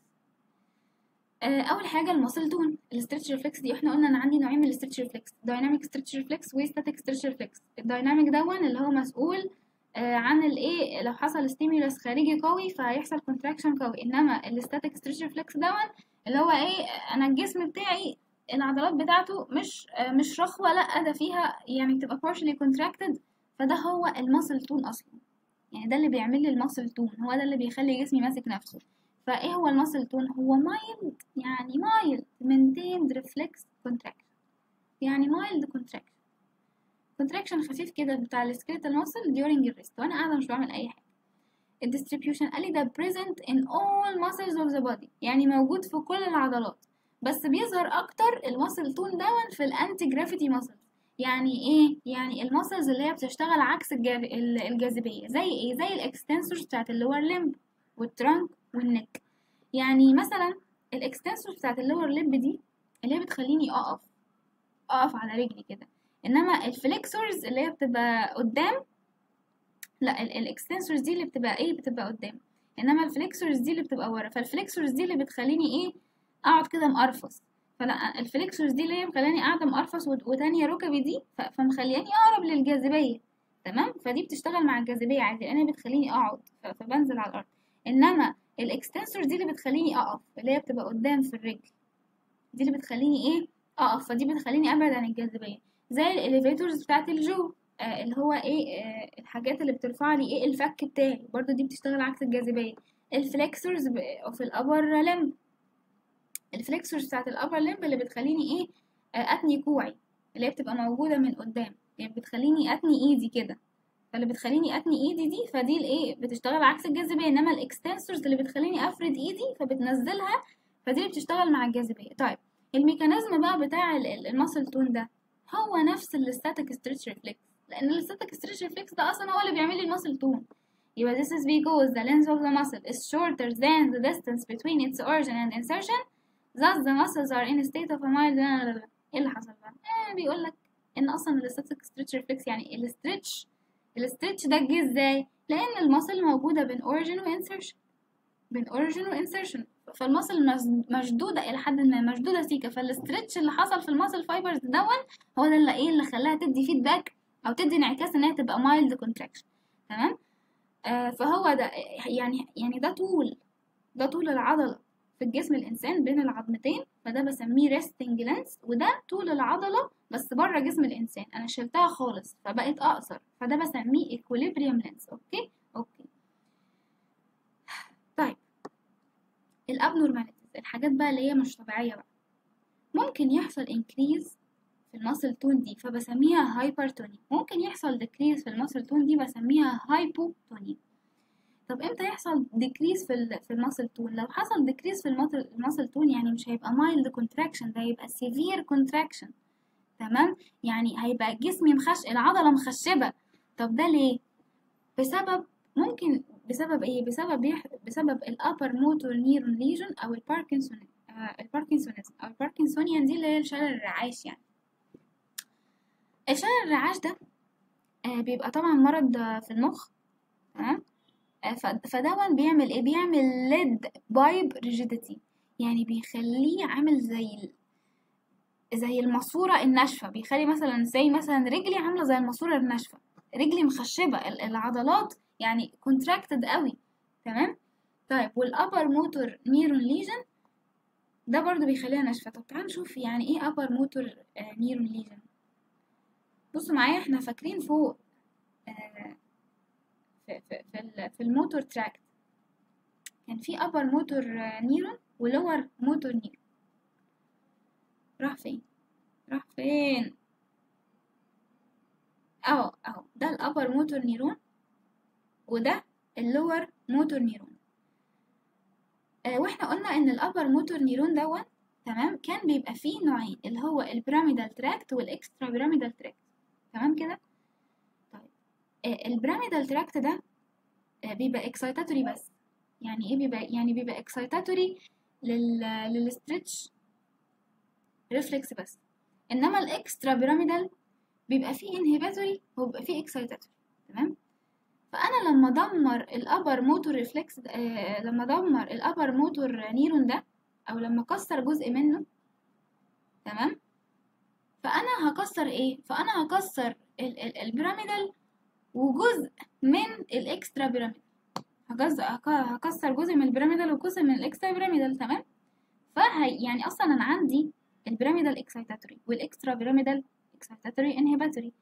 اول حاجه الماسل تون الاستريتش ريفلكس دي احنا قلنا انا عندي نوعين من الاستريتش ريفلكس دايناميك ستريتش ريفلكس وستاتيك ستريتش ريفلكس الدايناميك دون اللي هو مسؤول آه عن الايه لو حصل ستيمولس خارجي قوي فهيحصل كونتراكشن قوي انما الاستاتيك ستريتش ريفلكس دون اللي هو ايه انا الجسم بتاعي العضلات بتاعته مش آه مش رخوه لا ده فيها يعني بتبقى partially contracted فده هو الماسل تون اصلا يعني ده اللي بيعمل لي الماسل تون هو ده اللي بيخلي جسمي ماسك نفسه فايه هو الماسل تون هو مايلد يعني مايلد maintained reflex contraction يعني مايلد contraction contraction خفيف كده بتاع السكيلتال ماسل during الريست وانا قاعده مش بعمل اي حاجه الديستريبيوشن قال لي ده present in all muscles of the body يعني موجود في كل العضلات بس بيظهر اكتر الماسل تون دون في الانتي جرافيتي ماسل يعني ايه يعني الماسلز اللي هي بتشتغل عكس الجاذبيه زي ايه زي الاكستنسورز بتاعت اللور ليمب والترانك والنك يعني مثلا الاكستنسورز بتاعت اللور ليمب دي اللي هي بتخليني اقف اقف على رجلي كده انما الفليكسورز اللي هي بتبقى قدام لا الاكستنسورز دي اللي بتبقى ايه بتبقى قدام انما الفليكسورز دي اللي بتبقى ورا فالفليكسورز دي اللي بتخليني ايه اقعد كده مقرفص فلا الفليكسورز دي اللي هي مخلاني قاعده مقرفص وتانية ركبي دي فمخلياني اقرب للجاذبيه تمام فدي بتشتغل مع الجاذبيه عادي لان بتخليني اقعد فبنزل على الارض انما الاكستنسور دي اللي بتخليني اقف اللي هي بتبقى قدام في الرجل دي اللي بتخليني ايه اقف فدي بتخليني ابعد عن الجاذبيه زي الاليفيتورز بتاعت الجو آه اللي هو ايه آه الحاجات اللي بترفع لي ايه الفك بتاعي برضو دي بتشتغل عكس الجاذبيه الفليكسورز في الابر لمب الفليكسورز بتاعت الابر لمب اللي بتخليني ايه آه اتني كوعي اللي هي بتبقى موجوده من قدام يعني بتخليني اتني ايدي كده فاللي بتخليني اتني ايدي دي فدي الايه بتشتغل عكس الجاذبيه انما الاكستنسورز اللي بتخليني افرد ايدي فبتنزلها فدي اللي بتشتغل مع الجاذبيه طيب الميكانيزم بقى بتاع الماسل تون ده هو نفس الستاتيك ستريتش ريفلكس لان الستاتيك ستريتش ريفلكس ده اصلا هو اللي بيعمل لي الماسل تون يبقى this is because the length of the muscle is shorter than the distance between its origin and insertion thus the muscles are in a state of a mild ايه اللي حصل بقى آه بيقول لك ان اصلا الستاتيك ستريتش ريفلكس يعني الستريتش الستريتش ده جه ازاي لان المصل موجوده بين اوريجين وانسرشن بين اوريجين وانسرشن فالمصل مشدوده الى حد ما مشدوده سيكه فالستريتش اللي حصل في المصل فايبرز دون هو ده اللي ايه اللي خلاها تدي فيدباك او تدي انعكاس ان هي تبقى مايلد كونتراكشن تمام آه فهو ده يعني يعني ده طول ده طول العضله في الجسم الانسان بين العظمتين فده بسميه ريستنج لينس وده طول العضله بس بره جسم الانسان انا شلتها خالص فبقت اقصر فده بسميه ايكوليبريم لينس اوكي اوكي طيب الابنورماليتيز الحاجات بقى اللي هي مش طبيعيه بقى ممكن يحصل انكريز في الماسل تون دي فبسميها هايبرتوني ممكن يحصل ديكريز في الماسل تون دي بسميها هايبوتوني طب امتى يحصل ديكريز في في الماسل تون لو حصل ديكريز في الماسل تون يعني مش هيبقى مايلد كونتراكشن ده هيبقى سيفير كونتراكشن تمام يعني هيبقى جسمي مخش العضله مخشبه طب ده ليه بسبب ممكن بسبب ايه بسبب يح... بسبب الابر موتور نيرون ليجن او الباركنسون آه الباركنسونيزم او الباركنسونيان دي اللي هي الشلل الرعاش يعني الشلل الرعاش ده آه بيبقى طبعا مرض آه، في المخ تمام آه ف- فدون بيعمل ايه بيعمل ليد بايب ريجيديتي يعني بيخليه عامل زي ال... زي الماسورة الناشفة بيخلي مثلا زي مثلا رجلي عاملة زي الماسورة الناشفة رجلي مخشبة ال- العضلات يعني contracted قوي تمام طيب والابر موتور نيرون ليجن ده برضو بيخليها ناشفة طب تعالوا نشوف يعني ايه ابر موتور نيرون ليجن بصوا معايا احنا فاكرين فوق آه، في في في, ال- في الموتور تراكت كان في ابر موتور نيرون ولور موتور نيرون راح فين راح فين اهو اهو ده الابر موتور نيرون وده اللور موتور نيرون آه واحنا قلنا ان الابر موتور نيرون دوت تمام كان بيبقى فيه نوعين اللي هو البيراميدال تراكت والاكسترا بيراميدال تراكت تمام كده طيب آه البيراميدال تراكت ده آه بيبقى اكسايتاتوري بس يعني ايه بيبقى يعني بيبقى اكسايتاتوري لل للستريتش ريفلكس بس انما الاكسترا بيراميدال بيبقى فيه انهبيتوري وبيبقى فيه اكسايتاتوري تمام فانا لما ادمر الابر موتور ريفلكس آه لما ادمر الابر موتور نيرون ده او لما اكسر جزء منه تمام فانا هكسر ايه فانا هكسر ال- ال- البيراميدال وجزء من الاكسترا بيراميدال هكسر هكسر جزء من البيراميدال وجزء من الاكسترا بيراميدال تمام فهي يعني اصلا انا عندي البيراميدال اكسايتاتوري والاكسترا بيراميدال اكسايتاتوري انهبيتوري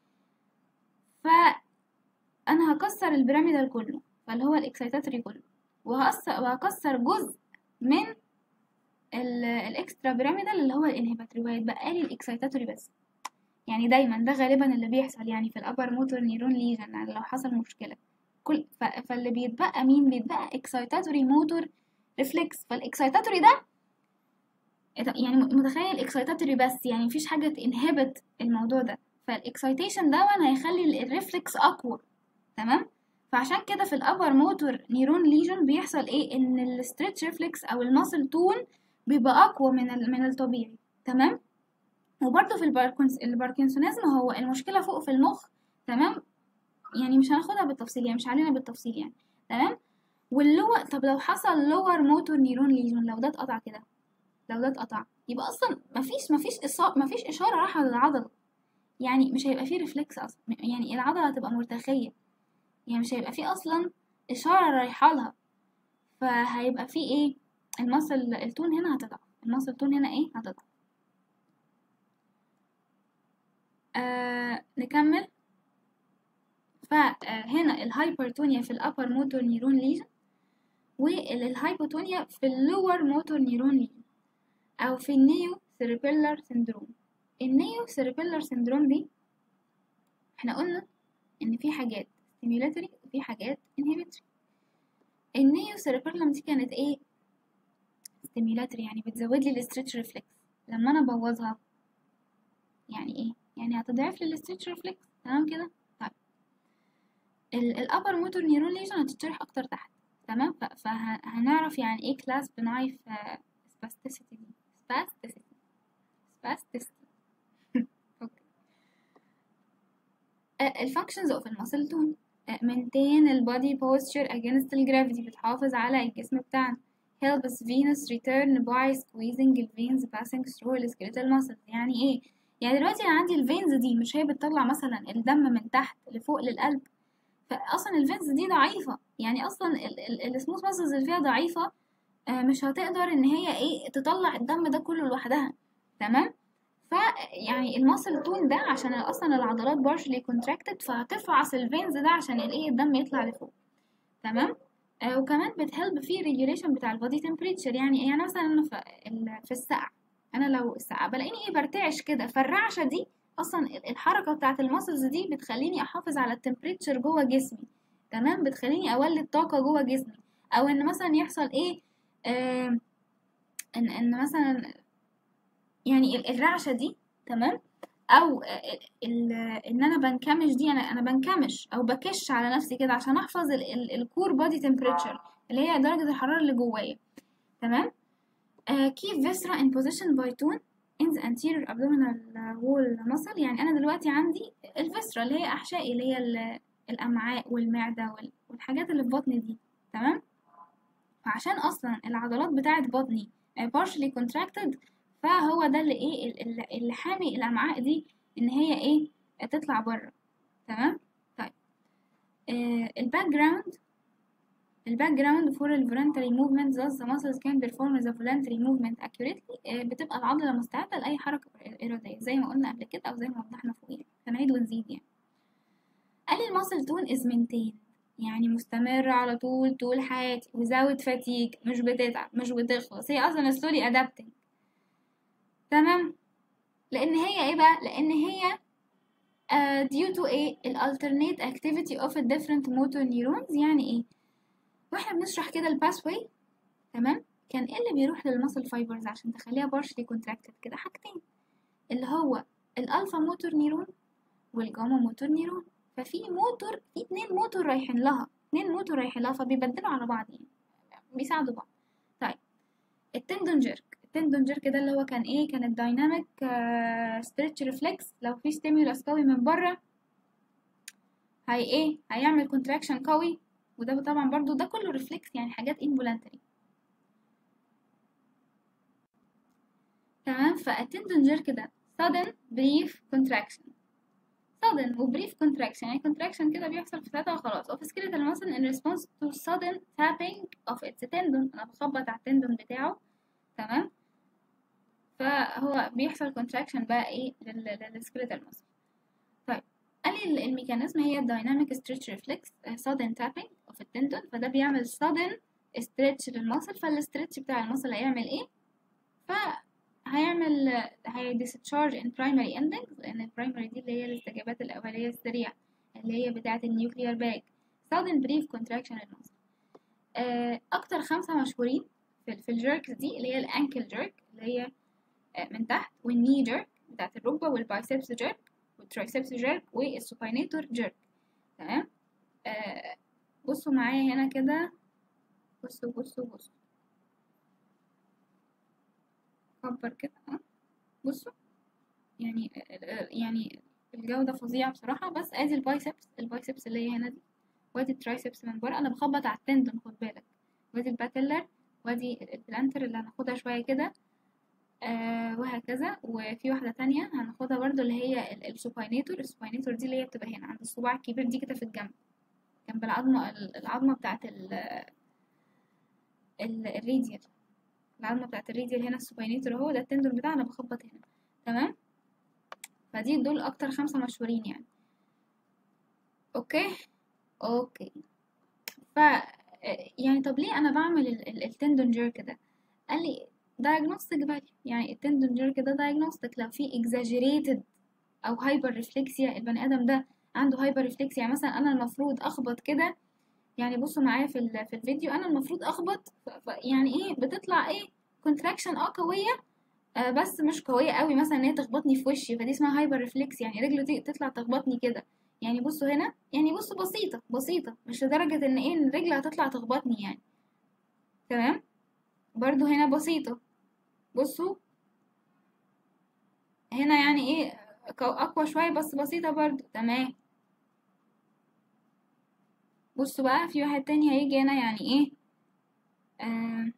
فانا هكسر البيراميدال كله فاللي هو الاكسايتاتوري كله وهكسر وهكسر جزء من ال- الاكسترا بيراميدال اللي هو الانهبيتوري وهيتبقى لي الاكسايتاتوري بس يعني دايما ده غالبا اللي بيحصل يعني في الابر موتور نيرون ليجن يعني لو حصل مشكله كل ف... فاللي بيتبقى مين بيتبقى اكسايتاتوري موتور ريفلكس فالاكسايتاتوري ده يعني متخيل اكسايتاتوري بس يعني مفيش حاجه تنهبت الموضوع ده فالاكسايتيشن ده هيخلي الريفلكس اقوى تمام فعشان كده في الابر موتور نيرون ليجن بيحصل ايه ان الستريتش ريفلكس او الماسل تون بيبقى اقوى من ال- من الطبيعي تمام وبرده في الباركنس الباركنسونيزم هو المشكله فوق في المخ تمام يعني مش هناخدها بالتفصيل يعني مش علينا بالتفصيل يعني تمام واللو طب لو حصل لور موتور نيرون ليجن لو ده اتقطع كده لو ده اتقطع يبقى اصلا مفيش مفيش إصا... مفيش اشاره رايحه للعضله يعني مش هيبقى فيه ريفلكس اصلا يعني العضله هتبقى مرتخيه يعني مش هيبقى فيه اصلا اشاره رايحه لها فهيبقى فيه ايه المصل التون هنا هتضعف المصل تون هنا ايه هتضعف آه نكمل فهنا الهايبرتونيا في الابر موتور نيرون ليجن والهايبوتونيا في اللور موتور نيرون ليجن او في النيو سيربيلر سيندروم النيو سيربيلر سيندروم دي احنا قلنا ان في حاجات ستيميولاتوري وفي حاجات انهبيتوري النيو سيربيلم دي كانت ايه ستيميولاتوري يعني بتزود لي الاستريتش ريفلكس لما انا ابوظها يعني ايه يعني هتضعف لي الاستريتش ريفلكس تمام كده طيب الابر موتور نيرون ليجن هتتشرح اكتر تحت تمام فهنعرف يعني ايه كلاس بنايف spasticity دي spasticity spasticity اوكي الفانكشنز اوف الماسل تون maintain البادي posture against الجرافيتي بتحافظ على الجسم بتاعنا helps venous return by squeezing the veins passing through the skeletal muscles يعني ايه يعني دلوقتي انا عندي الفينز دي مش هي بتطلع مثلا الدم من تحت لفوق للقلب فاصلا الفينز دي ضعيفه يعني اصلا السموث ماسلز اللي فيها ضعيفه مش هتقدر ان هي ايه تطلع الدم ده كله لوحدها تمام فيعني الماسل تون ده عشان اصلا العضلات بارشلي كونتراكتد فهتفعص الفينز ده عشان الايه الدم يطلع لفوق تمام آه وكمان بتهلب في ريجوليشن بتاع البودي تمبريتشر يعني يعني مثلا انا في, في السقع انا لو السقع بلاقيني ايه برتعش كده فالرعشه دي اصلا الحركه بتاعه الماسلز دي بتخليني احافظ على التمبريتشر جوه جسمي تمام بتخليني اولد طاقه جوه جسمي او ان مثلا يحصل ايه آه ان ان مثلا يعني الرعشه دي تمام او ال- ال- ان انا بنكمش دي انا انا بنكمش او بكش على نفسي كده عشان احفظ الكور بودي تمبريتشر اللي هي درجة الحرارة اللي جوايا تمام uh, keep viscera in position by tone in the anterior abdominal wall muscle يعني انا دلوقتي عندي الفيسرا اللي هي احشائي اللي هي ال- الامعاء والمعدة وال- والحاجات اللي في بطني دي تمام فعشان اصلا العضلات بتاعه بطني آه، partially contracted فهو ده اللي ايه ال- ال- اللي حامي الامعاء دي ان هي ايه تطلع بره تمام طيب آه الباك جراوند الباك جراوند for the voluntary movement thus the muscles can perform the voluntary movement accurately آه بتبقى العضلة مستعدة لأي حركة إرادية زي ما قلنا قبل كده أو زي ما وضحنا فوقيها هنعيد ونزيد يعني قال لي الماسل تون is maintained يعني مستمرة على طول طول حياتي without fatigue مش بتتعب مش بتخلص هي أصلا slowly adapting تمام لأن هي إيه بقى لأن هي uh, due to إيه ال alternate activity of a different motor neurons يعني إيه واحنا بنشرح كده ال pathway تمام كان إيه اللي بيروح للمسل فايبرز عشان تخليها partially contracted كده حاجتين اللي هو الألفا موتور نيرون والجاما موتور نيرون ففي موتور في اتنين موتور رايحين لها اتنين موتور رايحين لها فبيبدلوا على بعض يعني بيساعدوا بعض طيب التندون جيرك التندون جيرك ده اللي هو كان ايه كان الدايناميك ستريتش ريفلكس لو في ستيمولس قوي من بره هي ايه هيعمل كونتراكشن قوي وده طبعا برضو ده كله ريفلكس يعني حاجات involuntary تمام فالتندون جيرك ده sudden brief contraction sudden و brief contraction يعني contraction كده بيحصل في ساعتها وخلاص of skeletal muscle in response to sudden tapping of its tendon انا بخبط على التندون بتاعه تمام فهو بيحصل contraction بقى ايه للسكيلتال muscle طيب قال لي الميكانيزم هي dynamic stretch reflex uh, sudden tapping of التندون فده بيعمل sudden stretch للمصل فالستريتش بتاع المصل هيعمل ايه فهيعمل هي discharge in primary endings لان البرايمري دي اللي هي الاستجابات الاوليه السريعه اللي هي بتاعه النيوكليير باج sudden brief contraction للمصل آه، اكتر خمسه مشهورين في, في الجيركس دي اللي هي الانكل جيرك اللي هي آه، من تحت والني جيرك بتاعت الركبه والبايسبس جيرك والترايسبس جيرك والسوباينيتور جيرك تمام آه بصوا معايا هنا كده بصوا بصوا بصوا كبر كده اه بصوا يعني يعني الجودة فظيعة بصراحة بس ادي البايسبس البايسبس اللي هي هنا دي وادي الترايسبس من بره انا بخبط على التندون خد بالك وادي الباتيلر وادي البلانتر اللي هناخدها شوية كده آه وهكذا وفي واحدة تانية هناخدها برضو اللي هي ال- السوباينيتور السوباينيتور دي اللي هي بتبقى هنا عند الصباع الكبير دي كده في الجنب جنب العظمة ال- العظمة بتاعت ال ال- الريديال العظمة بتاعت الريديال هنا السوباينيتور اهو ده التندون بتاعنا بخبط هنا تمام فدي دول اكتر خمسة مشهورين يعني اوكي اوكي ف يعني طب ليه انا بعمل ال- ال- التندون جيرك ده قال لي diagnostic value يعني التندون جيرك ده diagnostic لو في exaggerated او هايبر ريفلكسيا البني ادم ده عنده هايبر ريفلكسيا يعني مثلا انا المفروض اخبط كده يعني بصوا معايا في ال- في الفيديو انا المفروض اخبط ف- ف- يعني ايه بتطلع ايه كونتراكشن اه قويه آه بس مش قويه قوي مثلا ان هي تخبطني في وشي فدي اسمها هايبر ريفلكس يعني رجله تي- تطلع تخبطني كده يعني بصوا هنا يعني بصوا بسيطه بسيطه مش لدرجه ان ايه ان الرجل هتطلع تخبطني يعني تمام برضو هنا بسيطه بصوا هنا يعني ايه قو- اقوى شويه بس بسيطه برضو تمام بصوا بقى في واحد تاني هيجي هنا يعني ايه آه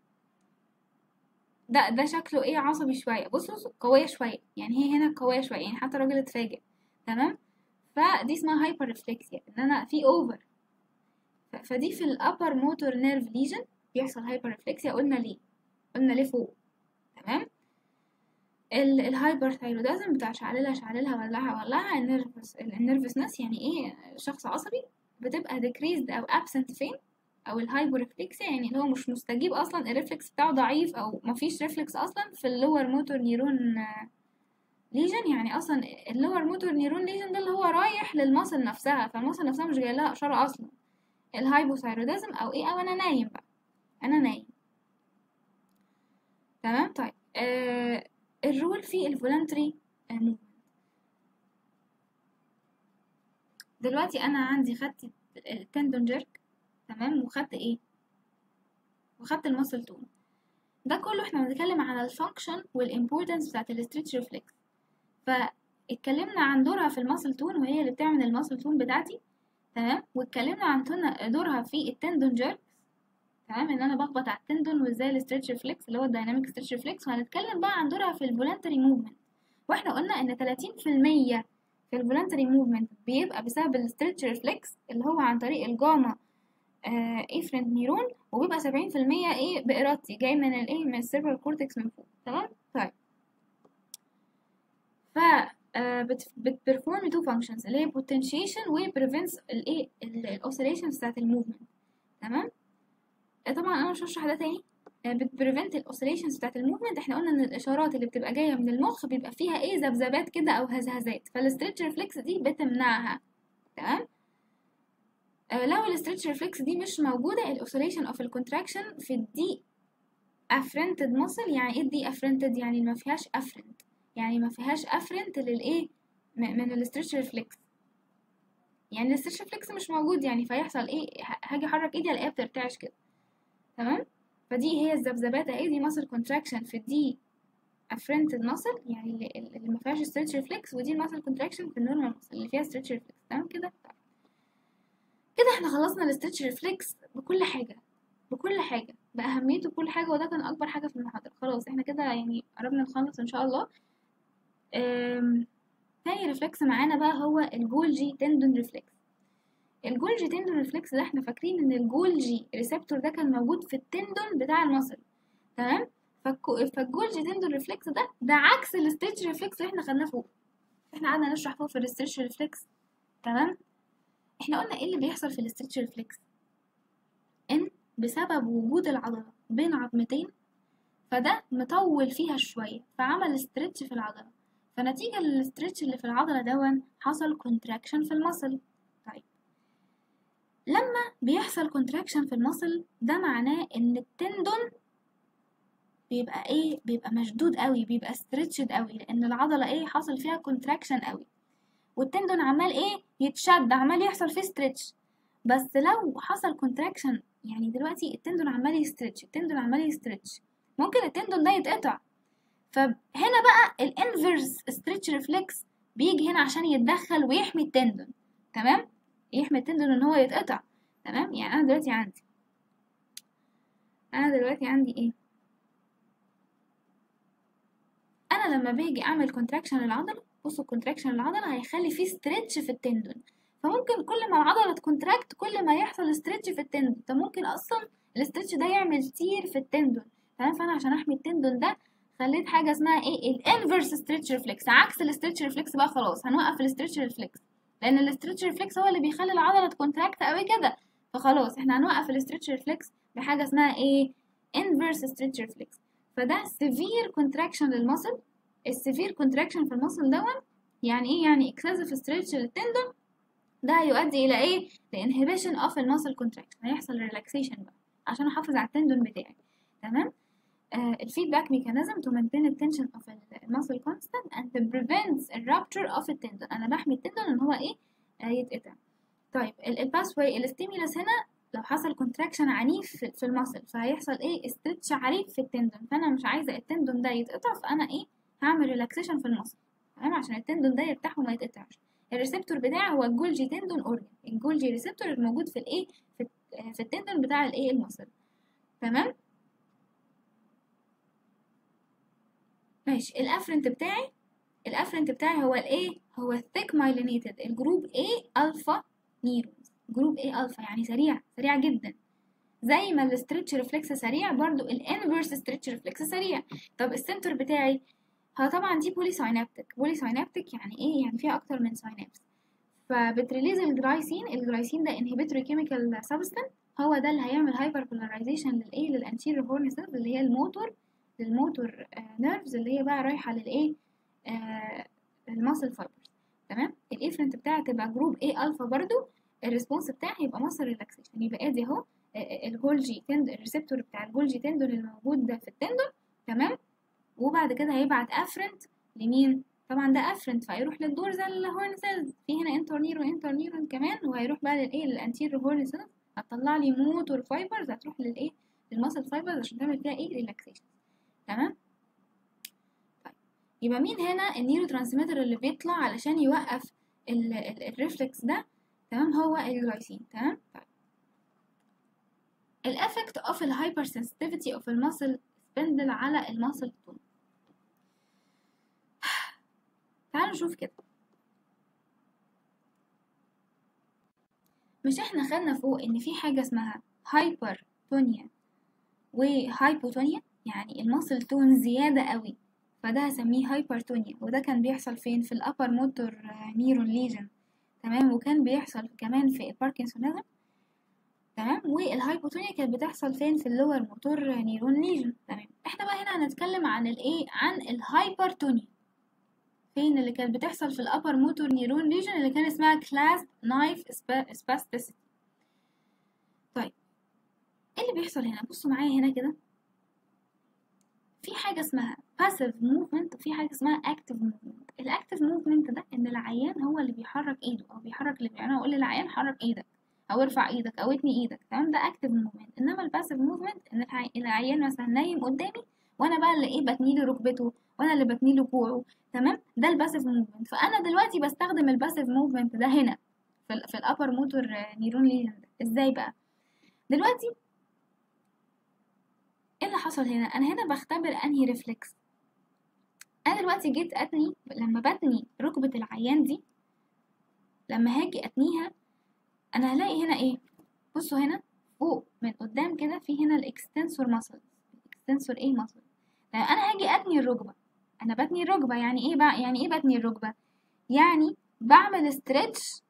ده ده شكله ايه عصبي شويه بصوا بصوا قويه شويه يعني هي هنا قويه شويه يعني حتى الراجل اتفاجئ تمام فدي اسمها هايبر ريفلكسيا ان انا في اوفر فدي في الابر موتور نيرف ليجن بيحصل هايبر ريفلكسيا قلنا ليه قلنا ليه فوق تمام ال- الهايبر ثايرودازم بتاع شعللها شعللها ولعها ولعها النيرفس النيرفسنس يعني ايه شخص عصبي بتبقى decreased او absent فين او الهايبر ريفلكسيا يعني اللي هو مش مستجيب اصلا الريفلكس بتاعه ضعيف او مفيش ريفلكس اصلا في اللور موتور نيرون ليجن يعني اصلا اللور موتور نيرون ليجن ده اللي هو رايح للمصل نفسها فالمصل نفسها مش جاي لها اشاره اصلا الهايبوثايرودازم او ايه او انا نايم بقى انا نايم تمام طيب آه الرول في الفولنتري موفمنت دلوقتي انا عندي خدت التندون جيرك تمام وخدت ايه وخدت الماسل تون ده كله احنا بنتكلم على الفانكشن والامبورتنس بتاعت الاستريتش ريفلكس فاتكلمنا عن دورها في الماسل تون وهي اللي بتعمل الماسل تون بتاعتي تمام واتكلمنا عن دورها في التندون جيرك تمام ان انا بخبط على التندون وازاي الاستريتش ريفلكس اللي هو الدايناميك ستريتش ريفلكس وهنتكلم بقى عن دورها في الفولنتري موفمنت واحنا قلنا ان 30% في الفولنتري موفمنت بيبقى بسبب الاستريتش ريفلكس اللي هو عن طريق الجاما آه افرنت نيرون وبيبقى 70% ايه بارادتي جاي من الايه من السيرفر كورتكس من فوق تمام طيب ف بتبرفورم تو فانكشنز اللي هي potentiation و prevents الايه الاوسيليشنز بتاعت الموفمنت تمام طبعا انا مش هشرح ده تاني بتبريفنت الاوسيليشنز بتاعت الموفمنت احنا قلنا ان الاشارات اللي بتبقى جايه من المخ بيبقى فيها ايه ذبذبات كده او هزهزات فالستريتش ريفلكس دي بتمنعها تمام آه لو الستريتش ريفلكس دي مش موجوده الاوسيليشن اوف الكونتراكشن في الدي افرنتد ماسل يعني ايه الدي افرنتد يعني ما فيهاش افرنت يعني ما فيهاش افرنت للايه من الستريتش ريفلكس يعني الستريتش ريفلكس مش موجود يعني فيحصل ايه هاجي احرك ايدي الاقيها بترتعش كده تمام فدي هي الذبذبات اهي دي ماسل كونتراكشن في دي افرنتد ماسل يعني اللي, اللي ما فيهاش ستريتش ريفلكس ودي الماسل كونتراكشن في النورمال ماسل اللي فيها ستريتش ريفلكس تمام كده كده احنا خلصنا الستريتش ريفلكس بكل حاجه بكل حاجه باهميته بكل حاجه وده كان اكبر حاجه في المحاضره خلاص احنا كده يعني قربنا نخلص ان شاء الله تاني ريفلكس معانا بقى هو الجولجي تندون ريفلكس الجولجي تندون ريفلكس ده احنا فاكرين ان الجولجي ريسبتور ده كان موجود في التندون بتاع المصل تمام فالجولجي تندون ريفلكس ده ده عكس الستريتش ريفلكس اللي احنا خدناه فوق احنا قعدنا نشرح فوق في الستريتش ريفلكس تمام احنا قلنا ايه اللي بيحصل في الستريتش ريفلكس ان بسبب وجود العضله بين عظمتين فده مطول فيها شويه فعمل ستريتش في العضله فنتيجه للستريتش اللي في العضله دون حصل كونتراكشن في المصل طيب لما بيحصل كونتراكشن في المصل ده معناه ان التندون بيبقى ايه بيبقى مشدود قوي بيبقى ستريتشد قوي لان العضله ايه حصل فيها كونتراكشن قوي والتندون عمال ايه يتشد عمال يحصل فيه ستريتش بس لو حصل كونتراكشن يعني دلوقتي التندون عمال يستريتش التندون عمال يستريتش ممكن التندون ده يتقطع فهنا بقى الانفرس ستريتش ريفلكس بيجي هنا عشان يتدخل ويحمي التندون تمام يحمي التندون ان هو يتقطع تمام يعني انا دلوقتي عندي انا دلوقتي عندي ايه انا لما باجي اعمل كونتراكشن للعضله بصوا الكونتراكشن للعضله هيخلي فيه ستريتش في التندون فممكن كل ما العضله تكونتراكت كل ما يحصل ستريتش في التندون ده ممكن اصلا الاسترتش ده يعمل تير في التندون تمام فانا عشان احمي التندون ده خليت حاجه اسمها ايه الانفرس ستريتش ريفلكس عكس الستريتش ريفلكس بقى خلاص هنوقف الستريتش ريفلكس لان الاسترتش ريفلكس هو اللي بيخلي العضله تكونتراكت قوي كده فخلاص احنا هنوقف الاسترتش ريفلكس بحاجه اسمها ايه انفرس ستريتش ريفلكس فده سيفير كونتراكشن للمصل السيفير كونتراكشن في المصل دون يعني ايه يعني اكسسيف ستريتش للتندون ده هيؤدي الى ايه لانهبيشن اوف المصل كونتراكشن هيحصل ريلاكسيشن بقى عشان احافظ على التندون بتاعي تمام الفيدباك ميكانيزم to maintain the tension of the muscle constant and prevents a rupture of the tendon انا بحمي التندون ان هو ايه آه يتقطع طيب الباس واي الستيمولس هنا لو حصل كونتراكشن عنيف في المصل فهيحصل ايه استرتش عنيف في التندون فانا مش عايزه التندون ده يتقطع فانا ايه هعمل ريلاكسيشن في المصل تمام عشان التندون ده يرتاح وما يتقطعش الريسبتور بتاعي هو الجولجي تندون اورجن الجولجي ريسبتور الموجود في الايه في, في التندون بتاع الايه المصل تمام ماشي الافرنت بتاعي الافرنت بتاعي هو الايه هو الثيك مايلينيتد الجروب A الفا نيرونز جروب A الفا يعني سريع سريع جدا زي ما الستريتش ريفلكس سريع برضو الانفرس ستريتش ريفلكس سريع طب السنتر بتاعي هو طبعا دي بولي ساينابتك بولي ساينابتك يعني ايه يعني فيها اكتر من ساينابس فبتريليز الجلايسين الجلايسين ده انهبيتوري كيميكال سبستانس هو ده اللي هيعمل هايبر بولاريزيشن للايه للانتيريور هورن سيلز اللي هي الموتور للموتور نيرفز اللي هي بقى رايحه للايه آه الماسل فايبرز تمام الافرنت بتاعي تبقى جروب A الفا برضو الريسبونس بتاعي يبقى ماسل ريلاكسيشن يبقى ادي اهو الجولجي تند الريسبتور بتاع الجولجي تندون الموجود ده في التندون تمام وبعد كده هيبعت افرنت لمين طبعا ده افرنت فهيروح للدورزال هورن سيلز في هنا انتر نيرون انتر نيرون كمان وهيروح بقى للايه للانتيريور هورن سيلز هتطلع لي موتور فايبرز هتروح للايه للماسل فايبرز عشان تعمل فيها ايه ريلاكسيشن تمام طيب يبقى مين هنا النيورو ترانسميتر اللي بيطلع علشان يوقف الريفلكس ده تمام هو الجلايسين تمام طيب الافكت اوف الهايبر سنسيتيفيتي اوف الماسل سبندل على الماسل تون تعالوا نشوف كده مش احنا خدنا فوق ان في حاجه اسمها هايبرتونيا وهايبوتونيا يعني الماسل تون زياده قوي فده هسميه هايبرتونيا وده كان بيحصل فين في الابر موتور نيرون ليجن تمام وكان بيحصل كمان في الباركنسونيزم تمام والهايبوتونيا كانت بتحصل فين في اللور موتور نيرون ليجن تمام احنا بقى هنا هنتكلم عن الايه عن الهايبرتونيا فين اللي كانت بتحصل في الابر موتور نيرون ليجن اللي كان اسمها كلاس نايف سباستيسيتي طيب ايه اللي بيحصل هنا بصوا معايا هنا كده في حاجه اسمها passive movement وفي حاجه اسمها active movement الاكتيف movement ده ان العيان هو اللي بيحرك ايده او بيحرك اللي يعني اقول للعيان حرك ايدك او ارفع ايدك او اتني ايدك تمام ده active movement انما الباسيف movement ان العيان مثلا نايم قدامي وانا بقى اللي ايه بتنيله ركبته وانا اللي بتنيله كوعه تمام ده الباسيف موفمنت فانا دلوقتي بستخدم الباسيف موفمنت ده هنا في, ال في الابر موتور نيرون ليجن ازاي بقى دلوقتي ايه اللي حصل هنا انا هنا بختبر انهي ريفلكس انا دلوقتي جيت اتني لما بتني ركبة العيان دي لما هاجي اتنيها انا هلاقي هنا ايه بصوا هنا فوق من قدام كده في هنا الاكستنسور ماسل الاكستنسور ايه ماسل انا هاجي اتني الركبه انا بتني الركبه يعني ايه بقى يعني ايه بتني الركبه يعني بعمل ستريتش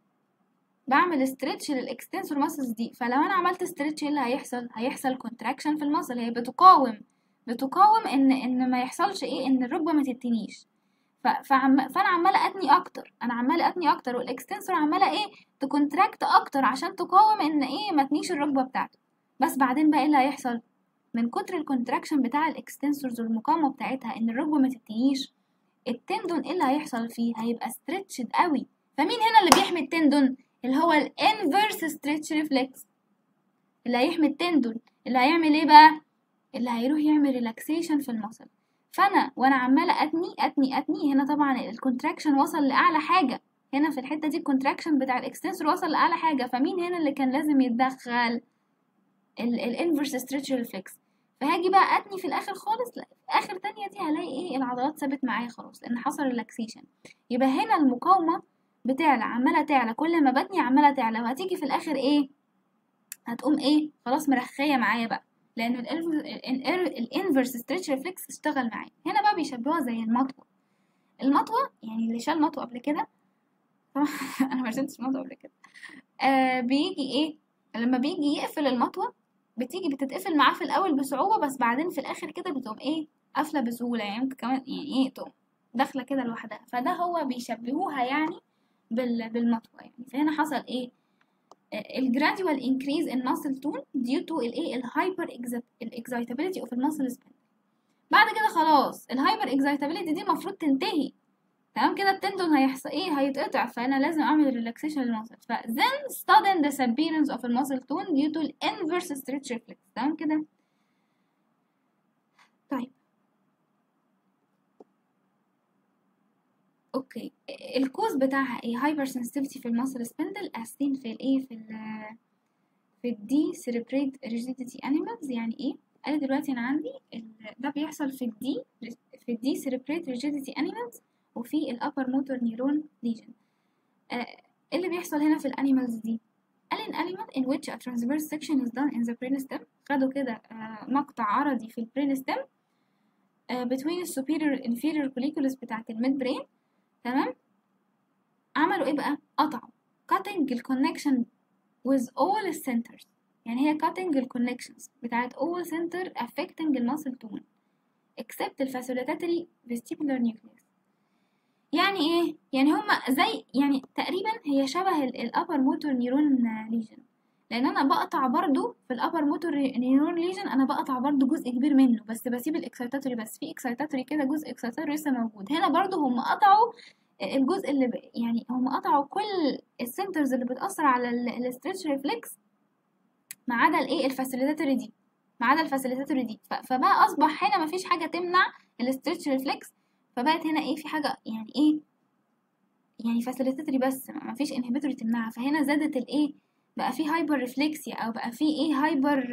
بعمل ستريتش للاكستنسور ماسلز دي فلو انا عملت ستريتش ايه اللي هيحصل هيحصل كونتراكشن في الماسل هي بتقاوم بتقاوم ان ان ما يحصلش ايه ان الركبه ما تتنيش فعم فانا عماله اتني اكتر انا عماله اتني اكتر والاكستنسور عماله ايه تكونتراكت اكتر عشان تقاوم ان ايه ما تنيش الركبه بتاعته بس بعدين بقى ايه اللي هيحصل من كتر الكونتراكشن بتاع الاكستنسورز والمقاومه بتاعتها ان الركبه ما تتنيش التندون ايه اللي هيحصل فيه هيبقى ستريتشد قوي فمين هنا اللي بيحمي التندون اللي هو الانفيرس ستريتش ريفلكس اللي هيحمي التندون اللي هيعمل ايه بقى اللي هيروح يعمل ريلاكسيشن في المصل فانا وانا عماله اتني اتني اتني هنا طبعا الكونتراكشن وصل لاعلى حاجه هنا في الحته دي الكونتراكشن بتاع الاكستنسور وصل لاعلى حاجه فمين هنا اللي كان لازم يتدخل الانفرس ستريتش ريفلكس فهاجي بقى اتني في الاخر خالص لا اخر تانية دي هلاقي ايه العضلات ثابت معايا خلاص لان حصل ريلاكسيشن يبقى هنا المقاومه بتعلى عماله تعلى كل ما بتني عماله تعلى وهتيجي في الاخر ايه هتقوم ايه خلاص مرخيه معايا بقى لان الانفرس ستريتش ريفلكس اشتغل معايا هنا بقى بيشبهوها زي المطوه المطوه يعني اللي شال مطوه قبل كده طبعا انا ما رسمتش مطوه قبل كده آه بيجي ايه لما بيجي يقفل المطوه بتيجي بتتقفل معاه في الاول بصعوبه بس بعدين في الاخر كده بتقوم ايه قافله بسهوله يعني ممكن كمان يعني ايه تقوم داخله كده لوحدها فده هو بيشبهوها يعني بال بالمطوه يعني فهنا حصل ايه الجراديوال increase in muscle tone due to الايه الهايبر excitability of المسل سبين بعد كده خلاص الهايبر excitability دي المفروض تنتهي تمام كده التندون هيحصل ايه هيتقطع فانا لازم اعمل ريلاكسيشن للمسل ف then sudden disappearance of المسل tone due to inverse stretch reflex تمام كده طيب اوكي الكوز بتاعها ايه هايبر سنسيتيفيتي في المسل سبندل اسين في الايه في ال في الدي سيربريت ريجيديتي انيمالز يعني ايه انا دلوقتي انا عندي ده بيحصل في الدي في الدي سيربريت ريجيديتي انيمالز وفي الابر موتور نيرون ليجن آه اللي بيحصل هنا في الانيمالز دي قال ان animal in which a transverse section is done in the brainstem خدوا كده آه مقطع عرضي في البرينستم آه between the superior inferior colliculus بتاعت الميد برين تمام عملوا ايه بقى قطعوا cutting ال connection with all the centers يعني هي cutting ال connections بتاعت all center affecting المسل tone except ال facilitatory vestibular nucleus يعني ايه يعني هما زي يعني تقريبا هي شبه الابر موتور نيرون ليجن لان انا بقطع برضو في الابر موتور نيورون ليجن انا بقطع برضو جزء كبير منه بس بسيب الاكسيتاتوري بس في اكسيتاتوري كده جزء اكسيتاتوري لسه موجود هنا برضو هم قطعوا الجزء اللي ب... يعني هم قطعوا كل السنترز اللي بتأثر على الاستريتش ريفلكس ما عدا الايه الفاسيليتاتوري دي ما عدا الفاسيليتاتوري دي ف... فبقى اصبح هنا مفيش حاجه تمنع الاستريتش ريفلكس فبقت هنا ايه في حاجه يعني ايه يعني فاسيليتاتوري بس مفيش انهبيتوري تمنعها فهنا زادت الايه بقى في هايبر ريفلكسيا او بقى في ايه هايبر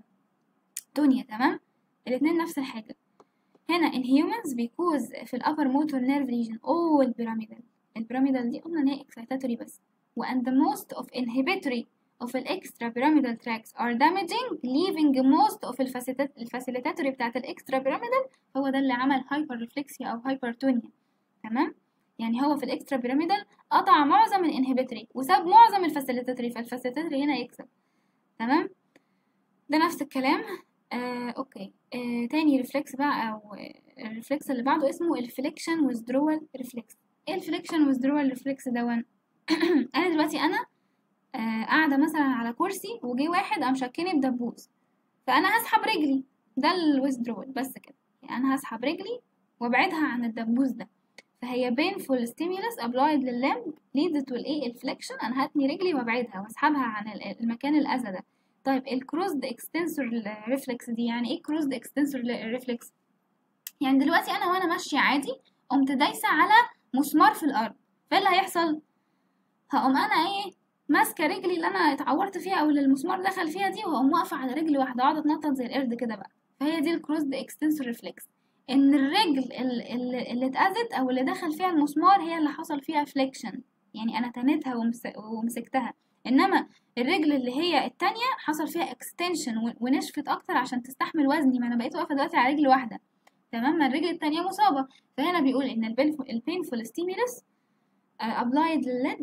تونيا تمام الاتنين نفس الحاجه هنا in humans because في الأبر motor nerve region all pyramidal البيراميدال دي قلنا إن هي excitatory بس و and the most of inhibitory of the extra pyramidal tracks are damaging leaving most of الفاسيليتاتوري بتاعت الإكسترا pyramidal هو ده اللي عمل هايبر ريفلكسيا أو هايبرتونيا تمام يعني هو في الإكسترا pyramidal قطع معظم الانهبيتوري وساب معظم الفاسيليتاتوري فالفاسيليتاتوري هنا يكسب تمام ده نفس الكلام آه، اوكي آه، تاني ريفلكس بقى او الريفلكس اللي بعده اسمه الفليكشن ويزدرول ريفلكس ايه الفليكشن ويزدرول ريفلكس دون انا دلوقتي انا آه، قاعده مثلا على كرسي وجي واحد قام شكني بدبوس فانا هسحب رجلي ده الويزدرول بس كده يعني انا هسحب رجلي وابعدها عن الدبوس ده فهي painful stimulus applied لللمب leads to الايه الفليكشن انا هتني رجلي وابعدها واسحبها عن المكان الاذى ده طيب الكروزد اكستنسور ريفلكس دي يعني ايه كروزد اكستنسور ريفلكس يعني دلوقتي انا وانا ماشيه عادي قمت دايسه على مسمار في الارض فايه اللي هيحصل هقوم انا ايه ماسكه رجلي اللي انا اتعورت فيها او اللي المسمار دخل فيها دي وهقوم واقفه على رجلي واحده اقعد اتنطط زي القرد كده بقى فهي دي الكروزد اكستنسور ريفلكس ان الرجل اللي, اللي اتاذت او اللي دخل فيها المسمار هي اللي حصل فيها فليكشن يعني انا تنيتها ومسكتها انما الرجل اللي هي التانية حصل فيها اكستنشن ونشفت اكتر عشان تستحمل وزني ما انا بقيت واقفه دلوقتي على رجل واحده تمام ما الرجل التانية مصابه فهنا بيقول ان البينفول ستيمولس ابلايد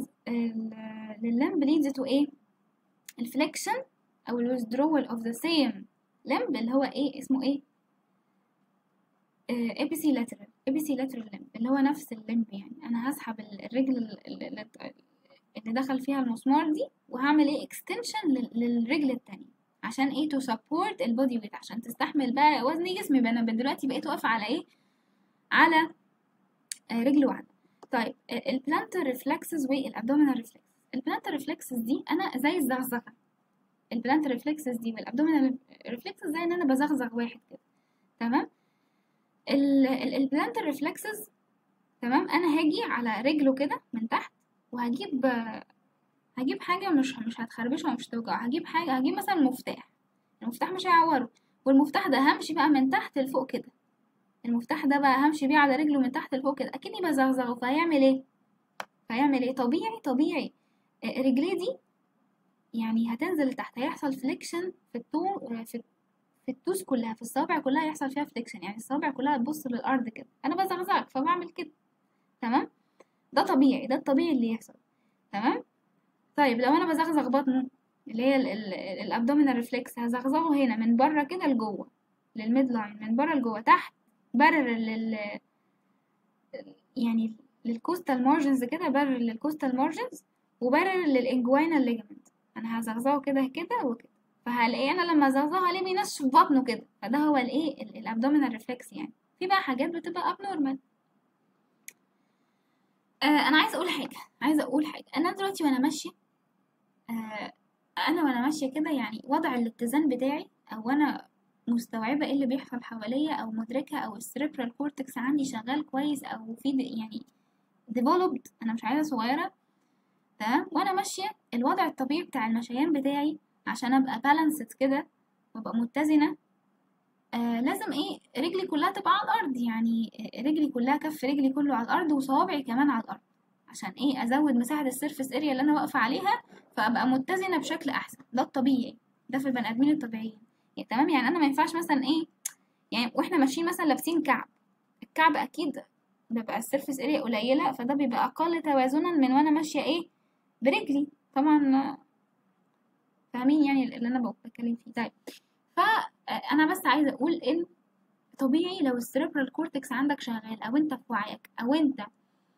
لللمب leads to ايه الفليكشن او الويزدرول اوف ذا سيم لمب اللي هو ايه اسمه ايه ابيسي لاترال ابيسي لاترال لمب اللي هو نفس اللمب يعني انا هسحب الرجل اللي دخل فيها المسمار دي وهعمل ايه اكستنشن للرجل التانية عشان ايه تو سبورت البودي ويت عشان تستحمل بقى وزن جسمي بقى انا دلوقتي بقيت واقفه على ايه على رجل واحده طيب البلانتر ريفلكسز والابدومينال ريفلكس البلانتر ريفلكسز دي انا زي الزغزغه البلانتر ريفلكسز دي والابدومينال ريفلكسز زي ان انا بزغزغ واحد كده تمام البلانتر ريفلكسز تمام انا هاجي على رجله كده من تحت وهجيب هجيب حاجة مش مش هتخربشه ومش توجعه هجيب حاجة هجيب مثلا مفتاح المفتاح مش هيعوره والمفتاح ده همشي بقى من تحت لفوق كده المفتاح ده بقى همشي بيه على رجله من تحت لفوق كده اكني بزغزغه فهيعمل ايه فهيعمل ايه طبيعي طبيعي رجليه دي يعني هتنزل لتحت هيحصل فليكشن في الطو في في التوس كلها في الصوابع كلها هيحصل فيها فليكشن يعني الصوابع كلها تبص للارض كده انا بزغزغك فبعمل كده تمام ده طبيعي ده الطبيعي اللي يحصل تمام طيب لو انا بزغزغ بطنه اللي هي الابدومينال ريفلكس هزغزغه هنا من بره كده لجوه للميد لاين من بره لجوه تحت برر لل يعني للكوستال مارجنز كده برر للكوستال مارجنز وبرر للانجوينال ليجمنت انا هزغزغه كده كده وكده فهلاقيه انا لما ازغزغه عليه بينشف بطنه كده فده هو الايه الابدومينال ريفلكس يعني في بقى حاجات بتبقى ابنورمال آه انا عايزه اقول حاجه عايزه اقول حاجه انا دلوقتي وانا ماشيه آه انا وانا ماشيه كده يعني وضع الاتزان بتاعي او انا مستوعبه ايه اللي بيحصل حواليا او مدركه او السريبرال كورتكس عندي شغال كويس او في يعني developed انا مش عايزه صغيره تمام وانا ماشيه الوضع الطبيعي بتاع المشيان بتاعي عشان ابقى بالانسد كده وابقى متزنه آه لازم ايه رجلي كلها تبقى على الارض يعني رجلي كلها كف رجلي كله على الارض وصوابعي كمان على الارض عشان ايه ازود مساحه السيرفيس اريا اللي انا واقفه عليها فابقى متزنه بشكل احسن ده الطبيعي ده في البني ادمين الطبيعيين يعني تمام يعني انا ما ينفعش مثلا ايه يعني واحنا ماشيين مثلا لابسين كعب الكعب اكيد بيبقى السيرفيس اريا قليله فده بيبقى اقل توازنا من وانا ماشيه ايه برجلي طبعا فاهمين يعني اللي انا بتكلم فيه طيب فانا بس عايزه اقول ان طبيعي لو السيربرال كورتكس عندك شغال او انت في وعيك او انت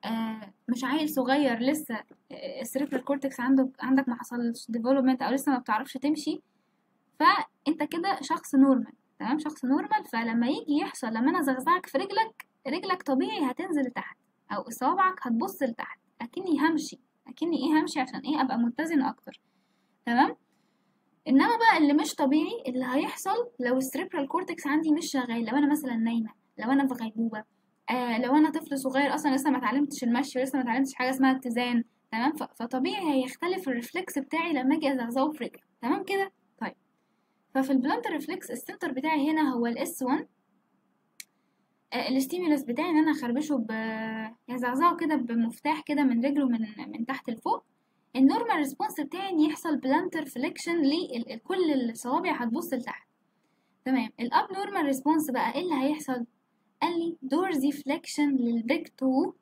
آه مش عيل صغير لسه السيريبرال كورتكس عنده عندك ما حصلش ديفلوبمنت او لسه ما بتعرفش تمشي فانت كده شخص نورمال تمام شخص نورمال فلما يجي يحصل لما انا زغزعك في رجلك رجلك طبيعي هتنزل لتحت او صوابعك هتبص لتحت اكني همشي اكني ايه همشي عشان ايه ابقى متزنه اكتر تمام انما بقى اللي مش طبيعي اللي هيحصل لو السريبرال كورتكس عندي مش شغال لو انا مثلا نايمه لو انا في غيبوبه آه لو انا طفل صغير اصلا لسه ما اتعلمتش المشي ولسه ما اتعلمتش حاجه اسمها اتزان تمام فطبيعي هيختلف الريفلكس بتاعي لما اجي ازغزغه في رجلي تمام كده طيب ففي البلانتر ريفلكس السنتر بتاعي هنا هو الاس 1 آه الاستيمولس بتاعي ان انا اخربشه ب يزعزعه كده بمفتاح كده من رجله من من تحت لفوق النورمال ريسبونس بتاعي ان يحصل بلانتر فليكشن لكل الصوابع هتبص لتحت تمام الاب نورمال ريسبونس بقى ايه اللي هيحصل قال لي دورزي فليكشن للبيج تو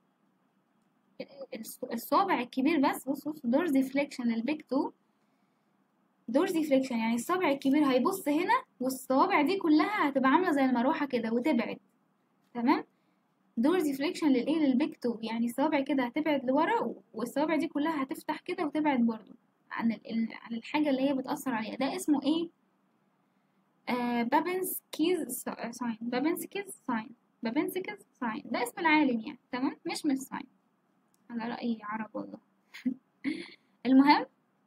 الصابع الكبير بس بص بص دورزي فليكشن للبيج تو دورزي فليكشن يعني الصابع الكبير هيبص هنا والصوابع دي كلها هتبقى عامله زي المروحه كده وتبعد تمام دورزي فليكشن للايه للبيج تو يعني الصوابع كده هتبعد لورا والصوابع دي كلها هتفتح كده وتبعد برضو عن عن الحاجه اللي هي بتاثر عليها ده اسمه ايه آه بابنسكيز ساين بابنسكيز ساين بابنسكيز ساين ده اسم العالم يعني تمام مش مش ساين على رأي عرب والله المهم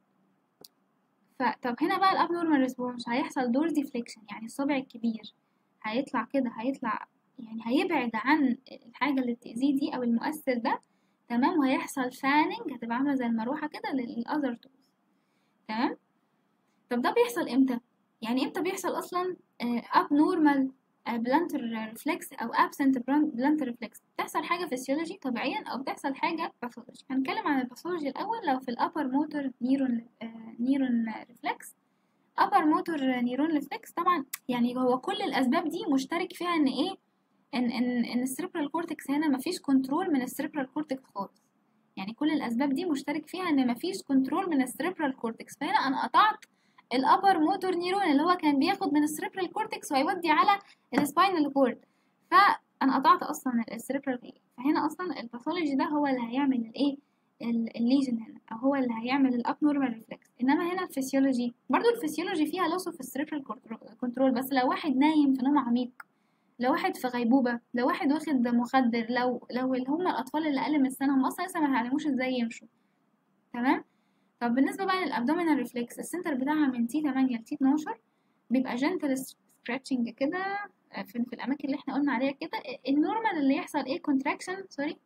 فطب هنا بقى الابنورمال ريسبونس هيحصل دور ديفليكشن يعني الصبع الكبير هيطلع كده هيطلع يعني هيبعد عن الحاجة اللي بتأذيه دي أو المؤثر ده تمام وهيحصل فاننج هتبقى عاملة زي المروحة كده للأذر توز تمام طب ده بيحصل امتى؟ يعني امتى بيحصل أصلا abnormal بلانتر ريفلكس أو absent بلانتر ريفلكس بتحصل حاجة فيسيولوجي طبيعيا أو بتحصل حاجة باثولوجي هنتكلم عن الباثولوجي الأول لو في الأبر موتور نيرون نيرون ريفلكس upper motor neuron reflex طبعا يعني هو كل الأسباب دي مشترك فيها إن إيه ان ان ان السيربرال كورتكس هنا مفيش كنترول من السيربرال كورتكس خالص يعني كل الاسباب دي مشترك فيها ان مفيش كنترول من السيربرال كورتكس فهنا انا قطعت الابر موتور نيرون اللي هو كان بياخد من السيربرال كورتكس ويودي على السباينال كورد فانا قطعت اصلا السيربرال فهنا اصلا الباثولوجي ده هو اللي هيعمل الايه الليجن هنا او هو اللي هيعمل الاب نورمال ريفلكس انما هنا الفسيولوجي برضو الفسيولوجي فيها لوس في السيربرال كنترول بس لو واحد نايم في نوم عميق لو واحد في غيبوبة لو واحد واخد مخدر لو لو اللي هم الأطفال اللي أقل من السنة هم أصلا لسه ما اتعلموش ازاي يمشوا تمام طب بالنسبة بقى للأبدومينال ريفلكس السنتر بتاعها من تي 8 لتي 12 بيبقى جنتل سكراتشنج كده في, في الأماكن اللي احنا قلنا عليها كده النورمال اللي يحصل ايه كونتراكشن سوري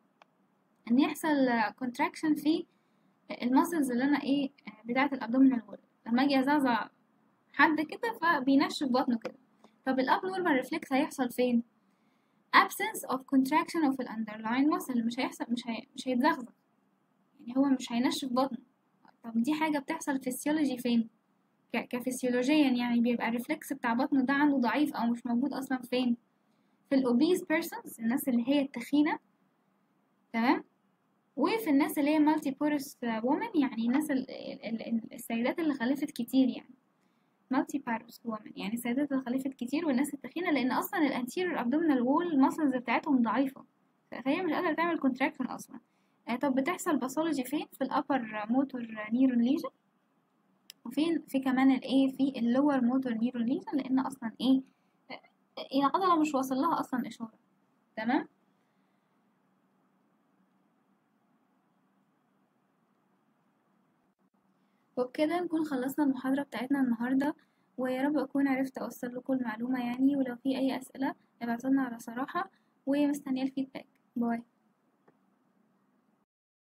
ان يحصل كونتراكشن في المسلز اللي انا ايه بتاعة الأبدومينال وول لما اجي ازعزع حد كده فبينشف بطنه كده طب الاب نورمال ريفلكس هيحصل فين absence of contraction of the underlying muscle مش هيحصل مش هي... مش هيتزغزغ يعني هو مش هينشف بطنه طب دي حاجة بتحصل فيسيولوجي فين ك... كفسيولوجيا يعني بيبقى الريفلكس بتاع بطنه ده عنده ضعيف او مش موجود اصلا فين في الاوبيز بيرسونز الناس اللي هي التخينة تمام وفي الناس اللي هي مالتي بورس وومن يعني الناس ال... ال... السيدات اللي خلفت كتير يعني مالتي بارس وومن يعني السيدات اللي خلفت كتير والناس التخينة لأن أصلا الانتيريور ابدومينال وول المسلز بتاعتهم ضعيفة فهي مش قادرة تعمل كونتراكشن أصلا آه طب بتحصل باثولوجي فين في الأبر موتور نيرون ليجن وفين في كمان الايه في اللور موتور نيرون ليجن لأن أصلا ايه العضلة مش واصل لها أصلا إشارة تمام وبكده نكون خلصنا المحاضرة بتاعتنا النهاردة ويا رب أكون عرفت أوصل لكم المعلومة يعني ولو في أي أسئلة ابعتولنا على صراحة ومستنية الفيدباك باي